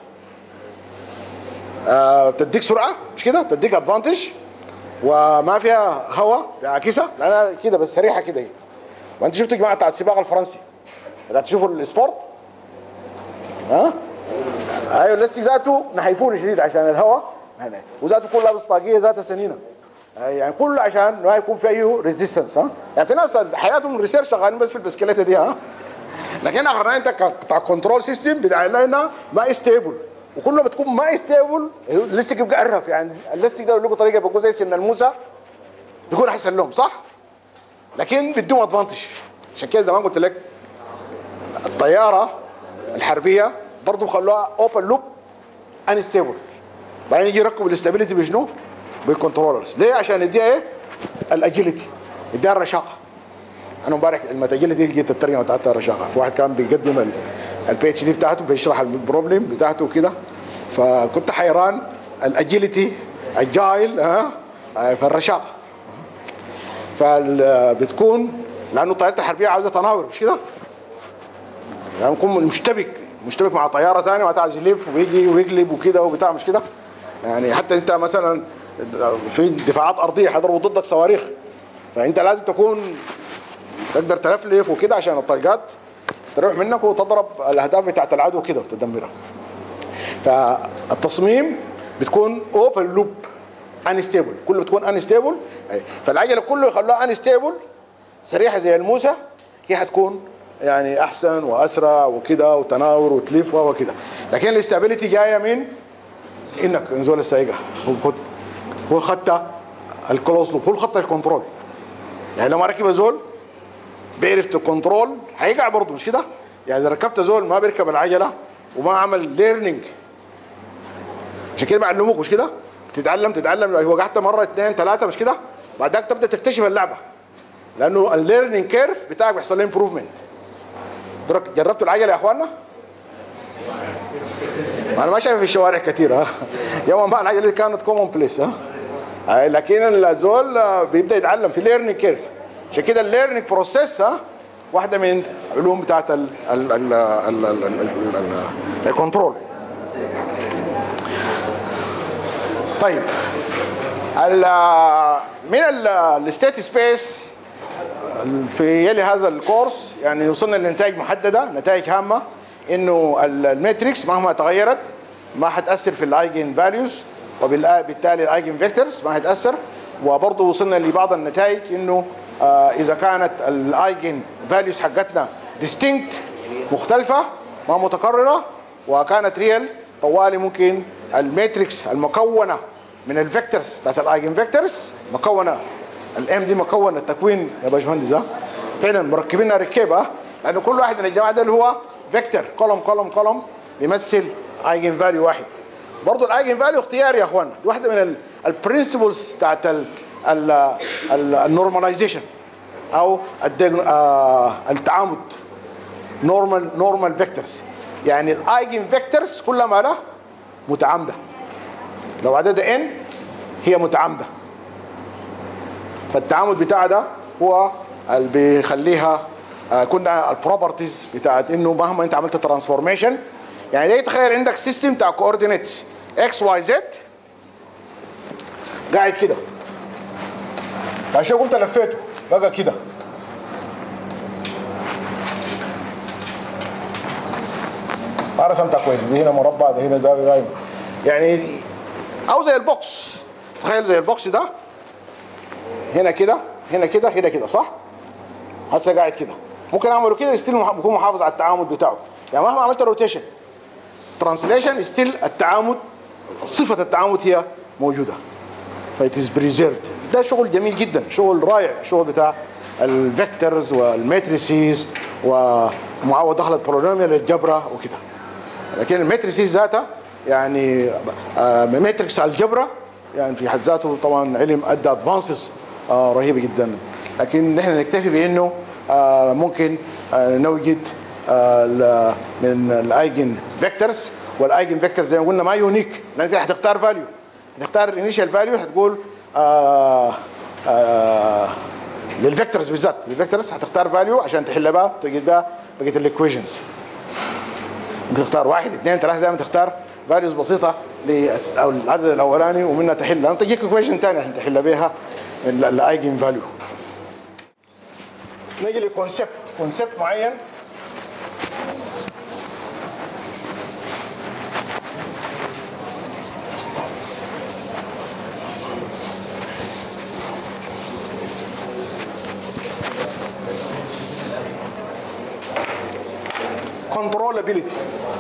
آه بتديك سرعه مش كده بتديك ادفانتج وما فيها هواء بيعكسها لانها كده بس سريعه كده هي وانت شفتوا يا جماعه بتاع السباق الفرنسي قاعد تشوفوا السبورت ها ايوه اللاستيك ذاته نحيفونه شديد عشان الهواء هنا وذاته كله لابس طاقيه ذاتها سنينه يعني كله عشان ما يكون في اي ريزيستنس ها يعني في ناس حياتهم ريسيرش شغالين بس في البسكليته دي ها لكن اخرنا انت بتاع كنترول سيستم بتاع لنا ما ستيبل وكل ما تكون ما ستيبل الليستيك يبقى قرف يعني الليستيك ده له طريقه بيكون زي سن الموسى بيكون احسن لهم صح؟ لكن بيديهم ادفانتج عشان كده زمان قلت لك الطياره الحربيه برضه خلوها اوبن لوب انستيبل بعدين يجي يركبوا الاستابيليتي بشنو؟ بالكنترولرز ليه؟ عشان يديها ايه؟ الاجيلتي يديها الرشاقه انا امبارح لما اجيلتي لقيت الترجمه بتاعتها الرشاقه في واحد كان بيقدم البي اتش دي بتاعته بيشرح البروبلم بتاعته وكده فكنت حيران الاجيلتي اجايل ها في الرشاقه فبتكون لانه الطيارات الحربيه عاوزه تناور مش كده؟ يعني يكون مشتبك مشتبك مع طياره ثانيه وانت عايز يلف ويجي ويقلب وكده وبتاع مش كده؟ يعني حتى انت مثلا في دفاعات ارضيه حيضربوا ضدك صواريخ فانت لازم تكون تقدر تلفلف وكده عشان الطلقات تروح منك وتضرب الاهداف بتاعت العدو كده وتدمرها فالتصميم بتكون اوبن لوب انستيبل كله بتكون انستيبل فالعجله كله يخلوها انستيبل سريعه زي الموسى هي حتكون يعني احسن واسرع وكده وتناور وتلف وكده لكن الاستابيليتي جايه من انك نزول السايقه هو هو خط الكلوز لوب هو خط الكنترول يعني لما ركب زول بيعرف تكنترول هيقع برضه مش كده؟ يعني اذا ركبت زول ما بيركب العجله وما عمل ليرنينج عشان كده بعلموك مش كده؟ تتعلم تتعلم لو وقعت مره اثنين ثلاثه مش كده؟ بعد ذاك تبدا تكتشف اللعبه لانه الليرنينج كيرف بتاعك بيحصل له امبروفمنت جربتوا العجله يا اخوانا؟ انا ما شايف في الشوارع كثير ها يوم ما العجله دي كانت كومون بليس ها آه، لكن الزول آه، بيبدا يتعلم في ليرنينج كيرف عشان كده الليرنينج بروسيس ها واحده من العلوم بتاعت ال ال ال ال ال ال ال ال الكنترول طيب ال من الستيت سبيس في يلي هذا الكورس يعني وصلنا لنتائج محدده نتائج هامه انه ال- الماتريكس مهما تغيرت ما حتاثر في الايجن فاليوز وبالتالي الايجن فيكتورز ما حتاثر وبرضه وصلنا لبعض النتائج انه آه اذا كانت الايجن فاليوز حقتنا ديستينكت مختلفه ما متكرره وكانت ريال طوالي ممكن الماتريكس المكونه من الفيكتورز بتاعت الايجن فيكتورز مكونه الام دي مكونه التكوين يا باشمهندس ها فعلا مركبينها ركيبه لانه كل واحد من الجماعه ده اللي هو فيكتور كولوم كولوم كولوم بيمثل ايجن فاليو واحد برضه الايجن فاليو اختياري يا اخوانا دي واحده من البرنسبلز بتاعت النورماليزيشن او الديج- آه، التعامد نورمال نورمال فيكتورز يعني الايجن فيكتورز كلها مالها متعامده لو عددها ان هي متعامده فالتعامد بتاع ده هو اللي بيخليها آه، كنا البروبرتيز بتاعت انه مهما انت عملت ترانسفورميشن يعني ده تخيل عندك سيستم بتاع كوردينيتس اكس واي زد قاعد كده عشان قمت لفيته بقى كده ما رسمتها كويس دي هنا مربع ده هنا زاويه غايبه يعني او زي البوكس تخيل زي البوكس ده هنا كده هنا كده هنا كده صح؟ هسه قاعد كده ممكن اعمله كده ستيل بكون محافظ على التعامد بتاعه يعني مهما عملت روتيشن ترانسليشن ستيل التعامد صفه التعامد هي موجوده فايت بريزيرد ده شغل جميل جدا شغل رائع شغل بتاع الفيكتورز والماتريسيز ومعاوض دخلت بولينوميال الجبره وكده لكن الماتريسيز ذاتها يعني آه، ماتريكس الجبره يعني في حد ذاته طبعا علم ادى ادفانسز رهيبه جدا لكن نحن نكتفي بانه آه، ممكن آه، نوجد آه، ال- من الايجن فيكتورز والايجن فيكتورز زي ما قلنا ما يونيك لانك هتختار فاليو هتختار الانيشال فاليو هتقول آه آه للفيكتورز بالذات الفيكتورز هتختار فاليو عشان تحل بها تجد بها بقيه الايكويشنز ممكن تختار واحد اثنين ثلاثه دائما تختار فاليوز بسيطه للس- او العدد الاولاني ومنها تحل لانه تجيك ايكويشن ثانيه عشان تحل بها الايجن فاليو نيجي لكونسبت كونسبت معين controllability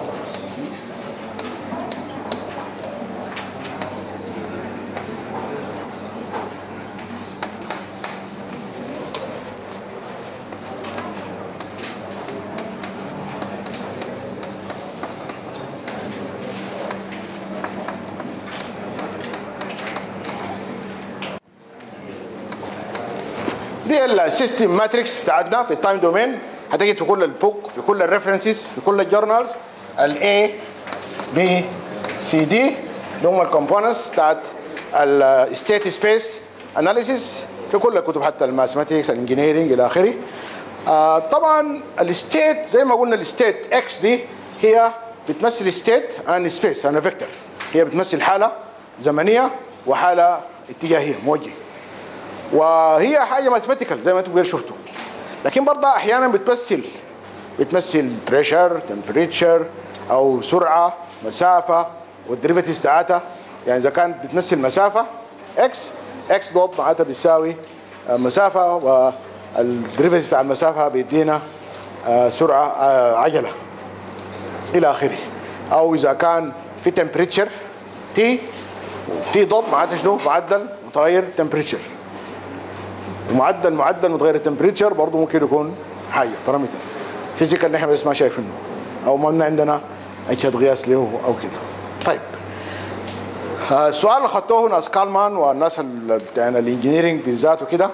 دي السيستم ماتريكس بتاعتنا في التايم دومين هتجد في كل البوك في كل الريفرنسز في كل الجورنالز الاي بي سي دي اللي هم الكومبوننتس بتاعت الستيت سبيس اناليسيس في كل الكتب حتى الماثماتكس الانجينيرنج الى اخره آه طبعا الستيت زي ما قلنا الستيت اكس دي هي بتمثل ستيت ان سبيس ان فيكتور هي بتمثل حاله زمنيه وحاله اتجاهيه موجه وهي حاجه ماثيماتيكال زي ما انتم شفتوا لكن برضه احيانا بتمثل بتمثل بريشر تمبريتشر او سرعه مسافه والديريفيتيفز بتاعتها يعني اذا كانت بتمثل مسافه اكس اكس دوت معناتها بتساوي آه، مسافه والديريفيتيف بتاع المسافه بيدينا آه، سرعه آه، عجله الى اخره او اذا كان في تمبريتشر تي تي دوت معناته شنو؟ معدل متغير تمبريتشر ومعدل معدل متغير التمبريتشر برضه ممكن يكون حاجه بارامتر فيزيكال نحن بس ما شايفينه او ما عندنا اجهزه قياس له او كده طيب آه، السؤال اللي اخذتوه ناس كالمان والناس ال- بتاع الانجينيرنج بالذات وكده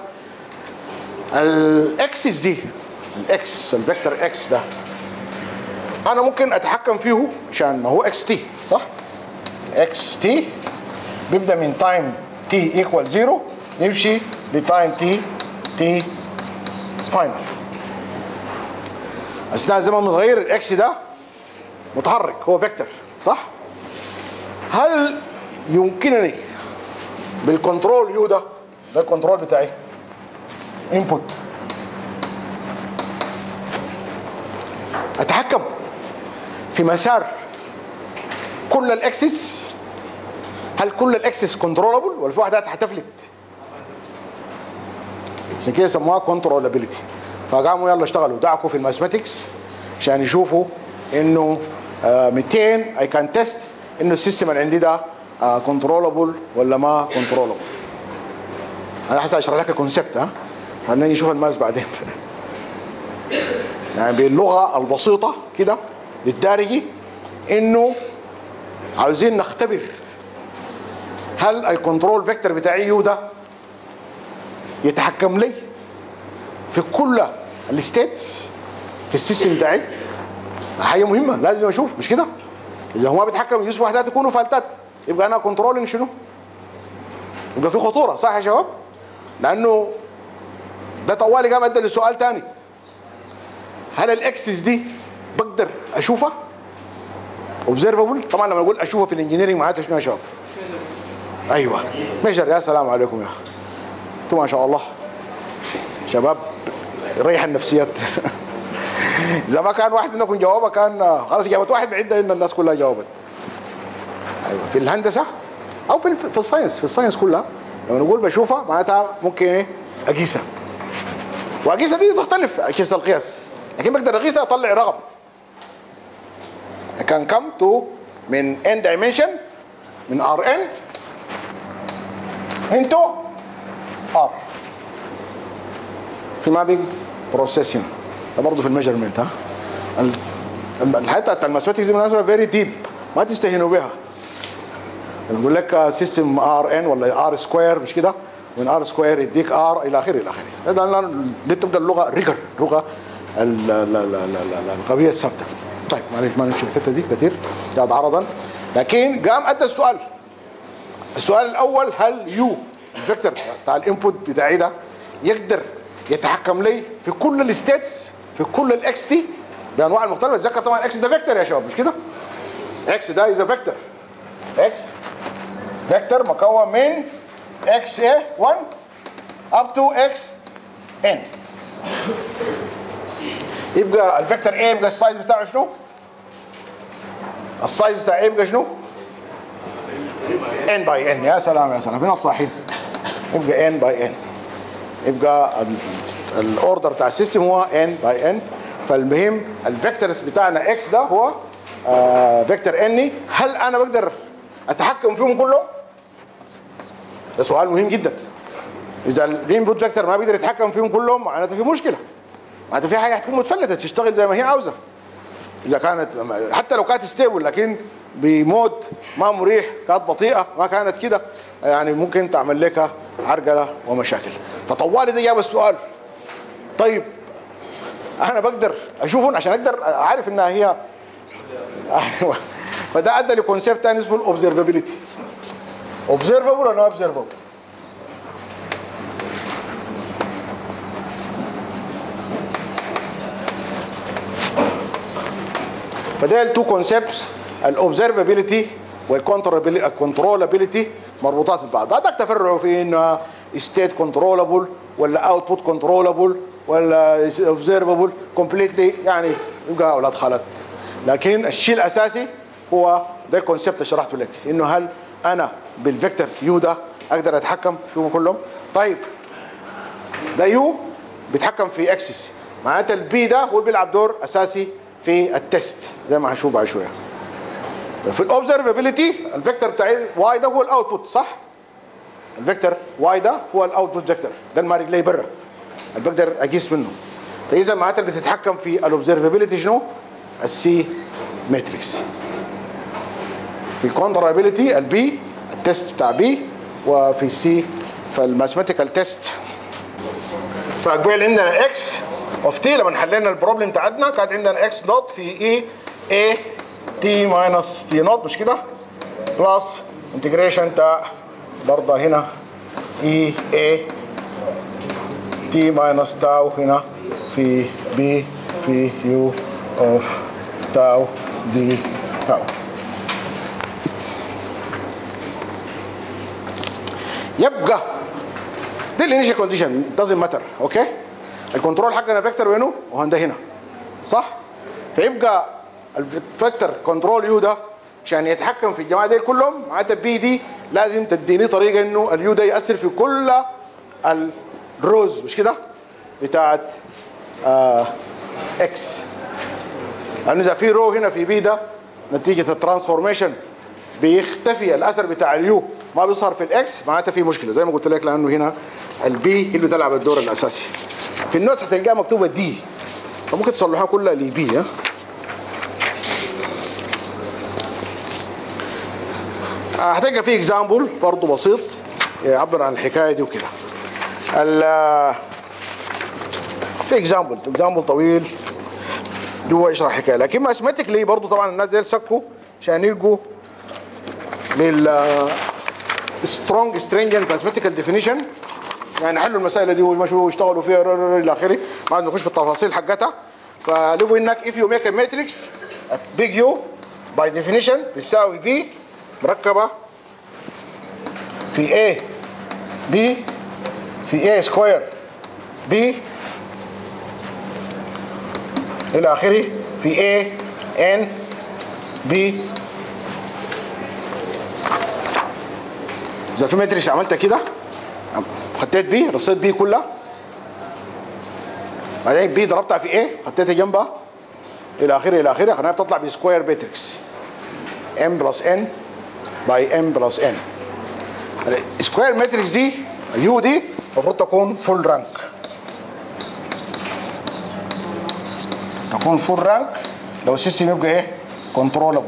الاكسس دي الاكس الفيكتور اكس ده انا ممكن اتحكم فيه عشان ما هو اكس تي صح اكس تي بيبدا من تايم تي ايكوال زيرو يمشي لتايم تي تي فاينل اثناء زمن متغير الاكس ده متحرك هو فيكتور صح هل يمكنني بالكنترول يو ده ده الكنترول بتاعي انبوت اتحكم في مسار كل الاكسس هل كل الاكسس كنترولبل ولا في واحده هتفلت عشان كده سموها كنترولابيلتي فقاموا يلا اشتغلوا دعكوا في الماثماتكس عشان يشوفوا انه آه 200 اي كان تيست انه السيستم اللي عندي ده كنترولبل ولا ما كنترولبل انا حاسس اشرح لك الكونسبت ها خلينا نشوف الماس بعدين يعني باللغه البسيطه كده للدارجي انه عاوزين نختبر هل الكنترول فيكتور بتاعي يو ده يتحكم لي في كل الستيتس في السيستم بتاعي حاجه مهمه لازم اشوف مش كده اذا هو ما بيتحكم يوسف وحدات يكونوا فلتات يبقى انا كنترولنج شنو يبقى في خطوره صح يا شباب لانه ده طوالي قام ادى لسؤال تاني هل الاكسس دي بقدر اشوفها اوبزرفبل طبعا لما اقول اشوفها في الانجينيرنج معناته شنو يا شباب ايوه ميجر يا سلام عليكم يا اخي انتوا ما شاء الله شباب ريح النفسيات اذا ما كان واحد منكم جوابه كان خلاص جابت واحد بعيد ان الناس كلها جاوبت ايوه في الهندسه او في الف- في الساينس في الساينس كلها لما نقول بشوفها معناتها ممكن ايه اقيسها واقيسها دي تختلف اجهزه القياس لكن بقدر اقيسها اطلع رقم I can come to من n dimension من rn into r في مابينج بروسيسنج ده برضه في الميجرمنت ها ال- الحته بتاع الماثماتكس دي بالمناسبه فيري ديب ما تستهينوا بها لما يقول لك سيستم ار ان ولا ار سكوير مش كده من ار سكوير يديك ار الى اخره الى اخره ده ده- دي تبقى اللغه ريجر اللغه ال- ال- ال- ال- ال- القويه الثابته طيب معلش ما نمشي الحته دي كثير قاعد عرضا لكن قام ادى السؤال السؤال الاول هل يو الفيكتور بتاع الانبوت بتاعي ده يقدر يتحكم لي في كل الستيتس في كل الاكس تي بانواع المختلفه اتذكر طبعا اكس ده فيكتور يا شباب مش كده؟ اكس ده از فيكتور اكس فيكتور مكون من اكس اي 1 اب تو اكس ان يبقى الفيكتور اي يبقى السايز بتاعه شنو؟ السايز بتاع اي يبقى شنو؟ ان باي ان يا سلام يا سلام فين الصحيح؟ يبقى ان باي ان يبقى الاوردر بتاع السيستم هو ان باي ان فالمهم الفيكتورز بتاعنا اكس ده هو آه فيكتور اني هل انا بقدر اتحكم فيهم كلهم؟ ده سؤال مهم جدا اذا الانبوت فيكتور ما بيقدر يتحكم فيهم كلهم معناته في مشكله معناته في حاجه هتكون متفلته تشتغل زي ما هي عاوزه اذا كانت حتى لو كانت ستيبل لكن بمود ما مريح كانت بطيئه ما كانت كده يعني ممكن تعمل لك عرقله ومشاكل فطوالي ده جاب السؤال طيب انا بقدر اشوفهم عشان اقدر اعرف انها هي ايوه فده ادى لكونسيبت ثاني اسمه الاوبزرفابيلتي اوبزرفابل ولا اوبزرفابل فده التو كونسبتس الاوبزرفابيلتي والكنترولابيلتي مربوطات ببعض بعدك تفرعوا في انه ستيت كنترولابل ولا اوتبوت كنترولابل ولا اوبزرفابل كومبليتلي يعني يبقى اولاد خالد لكن الشيء الاساسي هو ده الكونسبت اللي شرحته لك انه هل انا بالفيكتور يو ده اقدر اتحكم فيهم كلهم طيب ده يو بيتحكم في اكسس معناتها البي ده هو اللي بيلعب دور اساسي في التست زي ما هنشوف بعد شويه في الاوبزرفابيلتي الفيكتور بتاع واي ده هو الاوتبوت صح؟ الفيكتور واي ده هو الاوتبوت فيكتور ده اللي رجلي برا اللي بقدر اقيس منه فاذا معناتها اللي بتتحكم في الاوبزرفابيلتي شنو؟ السي ماتريكس في الكونترابيلتي البي التست بتاع بي وفي سي فالماثيماتيكال تيست فقبل عندنا اكس اوف تي لما حلينا البروبلم بتاعتنا كانت عندنا اكس دوت في اي اي تي ماينس تي نوت مش كده بلس انتجريشن بتاع برضه هنا اي اي تي ماينس تاو هنا في بي في يو اوف تاو دي تاو يبقى دي الانيشال كونديشن دازنت ماتر اوكي الكنترول حقنا فيكتور وينه وهنده هنا صح فيبقى الفيكتور كنترول يو ده عشان يتحكم في الجماعه دي كلهم معناتها بي دي لازم تديني طريقه انه اليو ده ياثر في كل الروز مش كده بتاعت آه اكس لانه اذا في رو هنا في بي ده نتيجه الترانسفورميشن بيختفي الاثر بتاع اليو ما بيظهر في الاكس معناتها في مشكله زي ما قلت لك لانه هنا البي هي اللي بتلعب الدور الاساسي في النوتس هتلقاها مكتوبه دي فممكن تصلحوها كلها لبي ها آه، هتلقى في اكزامبل برضه بسيط يعبر عن الحكايه دي وكده ال- في اكزامبل اكزامبل طويل جوا يشرح حكايه لكن ماثيماتيكلي برضه طبعا الناس دي سكوا عشان يلقوا لل سترونج stringent mathematical definition يعني حلوا المسائل دي ومشوا واشتغلوا فيها ر- ر- ر- الى اخره ما عاد نخش في التفاصيل حقتها فلقوا انك if you make a matrix a big U by definition بتساوي B مركبه في A B في A سكوير B الى اخره في A N B اذا في ماتريكس عملتها كده خطيت بي رصيت بي كلها بعدين بي ضربتها في ايه خطيتها جنبها الى اخره الى اخره خلينا بتطلع بسكوير ماتريكس ام بلس ان باي ام بلس ان السكوير ماتريكس دي اليو دي المفروض تكون فول رانك تكون فول رانك لو السيستم يبقى ايه كنترولابل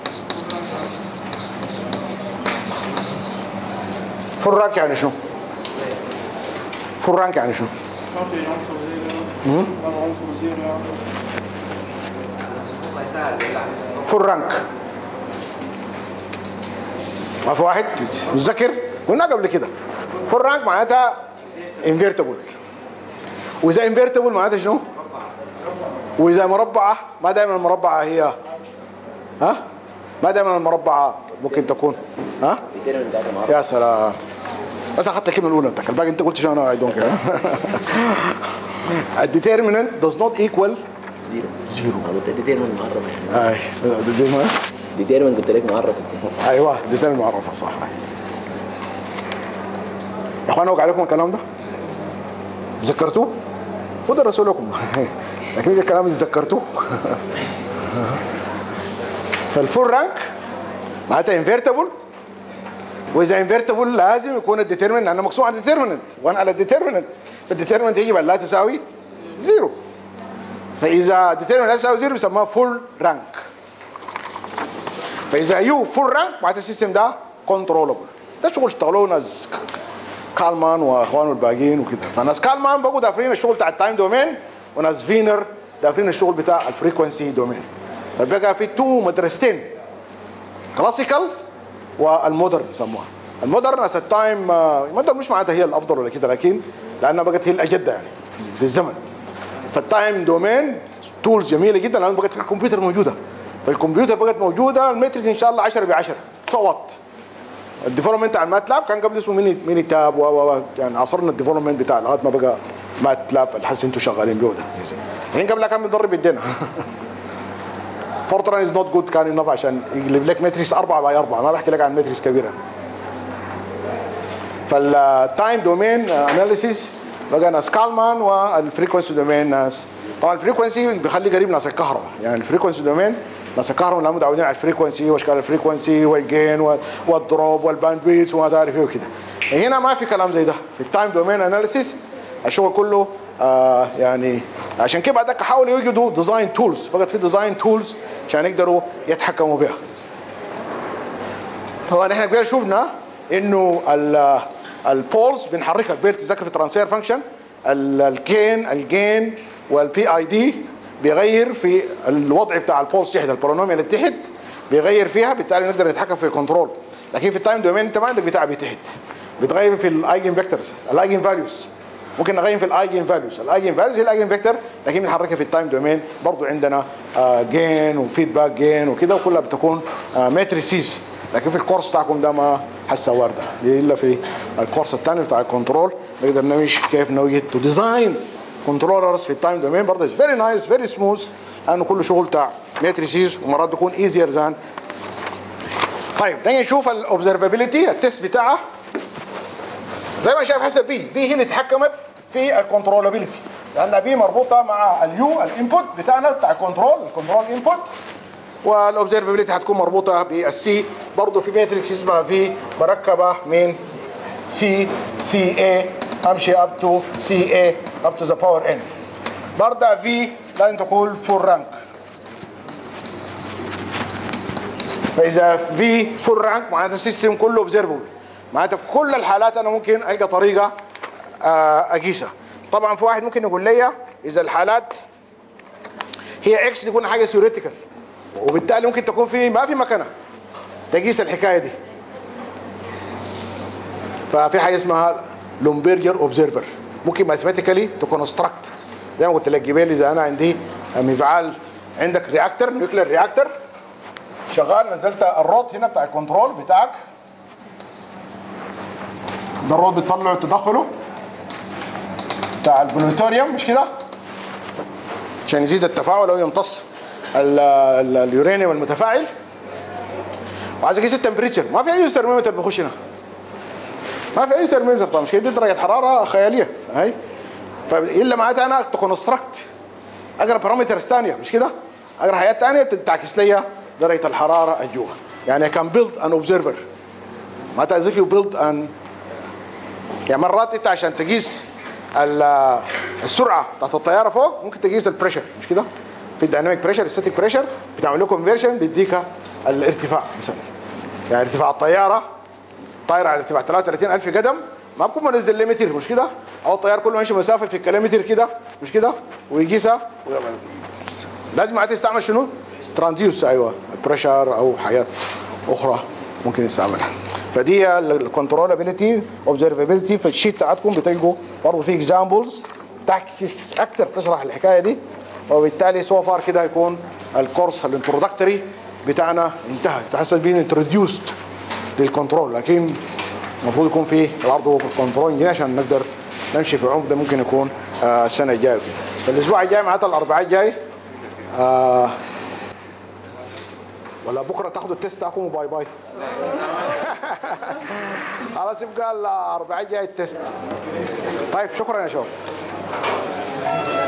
فول رانك يعني شو؟ فول رانك يعني شو؟ ما في عنصر زي ده ما عنصر زيرو يعني فول رانك ما في واحد متذكر قلنا قبل كده فول رانك معناتها انفيرتبل واذا انفيرتبل معناتها شنو؟ واذا مربعه ما دائما المربعه هي ها؟ ما دائما المربعه ممكن تكون ها؟ يا سلام بس اخذت الكلمه الاولى بتاعك الباقي انت قلت شنو انا اي دونت كير الديترميننت does not equal زيرو زيرو قلت ديتيرمنت معرف يعني اي determinant ديتيرمنت قلت لك معرف ايوه ديترميننت معرفه صح يا اخوانا وقع عليكم الكلام ده؟ تذكرتوه؟ هو درسوا لكم لكن الكلام اللي تذكرتوه فالفول رانك معناتها انفيرتبل واذا انفيرتبل لازم يكون الديترمنت لانه مقسوم على الديترمنت وانا على الديترمنت فالديترمنت يجب ان لا تساوي زيرو فاذا ديترمنت لا تساوي زيرو بيسموها فول رانك فاذا يو فول رانك معناتها السيستم ده كنترولبل ده شغل اشتغلوه ناس كالمان واخوانه الباقيين وكده فناس كالمان بقوا دافرين الشغل بتاع التايم دومين وناس فينر دافرين الشغل بتاع الفريكونسي دومين فبقى في تو مدرستين كلاسيكال والمودرن يسموها المودرن از التايم المودرن مش معناتها هي الافضل ولا كده لكن لانها بقت هي الاجده يعني في الزمن فالتايم دومين تولز جميله جدا لان بقت في الكمبيوتر موجوده فالكمبيوتر بقت موجوده الماتريكس ان شاء الله 10 ب 10 صوت الديفلوبمنت على الماتلاب كان قبل اسمه ميني ميني تاب و و و يعني عصرنا الديفلوبمنت بتاع لغايه ما بقى ماتلاب الحس انتم شغالين بيه ده الحين قبلها كان بنضرب يدينا فورتران از نوت جود كان ينفع عشان يقلب لك ماتريكس 4 باي 4 ما بحكي لك عن ماتريكس كبيره فالتايم دومين اناليسيس بقى ناس كالمان والفريكونسي دومين ناس طبعا الفريكونسي بيخلي قريب ناس الكهرباء يعني الفريكونسي دومين ناس الكهرباء اللي متعودين على الفريكونسي واشكال الفريكونسي والجين وال- والدروب والباندويث وما تعرف ايه وكده هنا ما في كلام زي ده في التايم دومين اناليسيس الشغل كله آه يعني عشان كده بعدك حاولوا يوجدوا ديزاين تولز فقط في ديزاين تولز عشان يقدروا يتحكموا بها طبعا احنا كده شفنا انه ال- البولز بنحركها قبل تذكر في الترانسفير فانكشن الكين الجين والبي اي دي بيغير في الوضع بتاع البولز تحت البولينوميال اللي تحت بيغير فيها بالتالي نقدر نتحكم في الكنترول لكن في التايم دومين انت ما عندك بتاع بتحت بتغير في الايجن فيكتورز الايجن فاليوز ممكن نغير في الايجن فاليوز الايجن فاليوز هي الايجن فيكتور لكن بنحركها في التايم دومين برضو عندنا جين وفيدباك جين وكده وكلها بتكون ماتريسيز لكن في الكورس بتاعكم ده ما حاسه وارده دي الا في الكورس الثاني بتاع الكنترول نقدر نمشي كيف نوجد تو ديزاين كنترولرز في التايم دومين برضه فيري نايس فيري سموث لانه كله شغل بتاع ماتريسيز ومرات بيكون ايزير ذان طيب نيجي نشوف الاوبزرفابيلتي التست بتاعها زي ما شايف حسب بي بي هي اللي اتحكمت في الكنترولابيلتي لان بي مربوطه مع اليو الانبوت بتاعنا بتاع الكنترول الكنترول انبوت والاوبزرفابيلتي هتكون مربوطه بالسي برضه في ماتريكس اسمها في مركبه من سي سي اي امشي اب تو سي اي اب تو ذا باور ان برضه في لازم تكون فول رانك فاذا في فول رانك معناتها السيستم كله اوبزرفبل معناتها في كل الحالات انا ممكن القى طريقه آه، اقيسها طبعا في واحد ممكن يقول لي اذا الحالات هي اكس تكون حاجه ثيوريتيكال وبالتالي ممكن تكون في ما في مكانها تقيس الحكايه دي ففي حاجه اسمها لومبرجر اوبزرفر ممكن ماثيماتيكالي تكونستراكت زي ما قلت لك جبال اذا انا عندي مفعال عندك رياكتر نيوكلير رياكتر شغال نزلت الروت هنا بتاع الكنترول بتاعك ده الروت بيطلع تدخله بتاع البلوتوريوم مش كده عشان يزيد التفاعل او يمتص ال- ال- اليورانيوم المتفاعل وعايز اقيس التمبريتشر ما في اي ثرمومتر بيخش هنا ما في اي ثرمومتر طبعا مش كده دي درجه حراره خياليه هاي فالا معناتها انا تكونستراكت اقرا بارامترز ثانيه مش كده اقرا حاجات ثانيه بتعكس لي درجه الحراره الجوا يعني كان بيلد ان اوبزرفر معناتها as if you build an يعني مرات انت عشان تقيس ال- السرعه بتاعت الطياره فوق ممكن تقيس البريشر مش كده؟ في الديناميك بريشر الستيك بريشر بتعمل له كونفرشن بيديك الارتفاع مثلا يعني ارتفاع الطياره طايره على ارتفاع 33000 قدم ما بكون منزل لي متر مش كده؟ او الطيار كله ماشي مسافه في كيلومتر كده مش كده؟ ويقيسها لازم معناتها يستعمل شنو؟ ترانزيوس ايوه البريشر او حاجات اخرى ممكن يستعملها فدي الكنترولابيلتي اوبزرفابيلتي في الشيت بتاعتكم بتلقوا برضه في اكزامبلز تعكس اكثر تشرح الحكايه دي وبالتالي سو فار كده هيكون الكورس الانترودكتوري بتاعنا انتهى تحسن بين انتروديوست للكنترول لكن المفروض يكون في برضه كنترول انجينير عشان نقدر نمشي في العمق ده ممكن يكون آه السنه الجايه وكده فالاسبوع الجاي معناتها الاربعاء الجاي آه ولا بكره تاخدوا التيست بتاعكم وباي باي خلاص يبقى الاربعاء الجاي التيست طيب شكرا يا شباب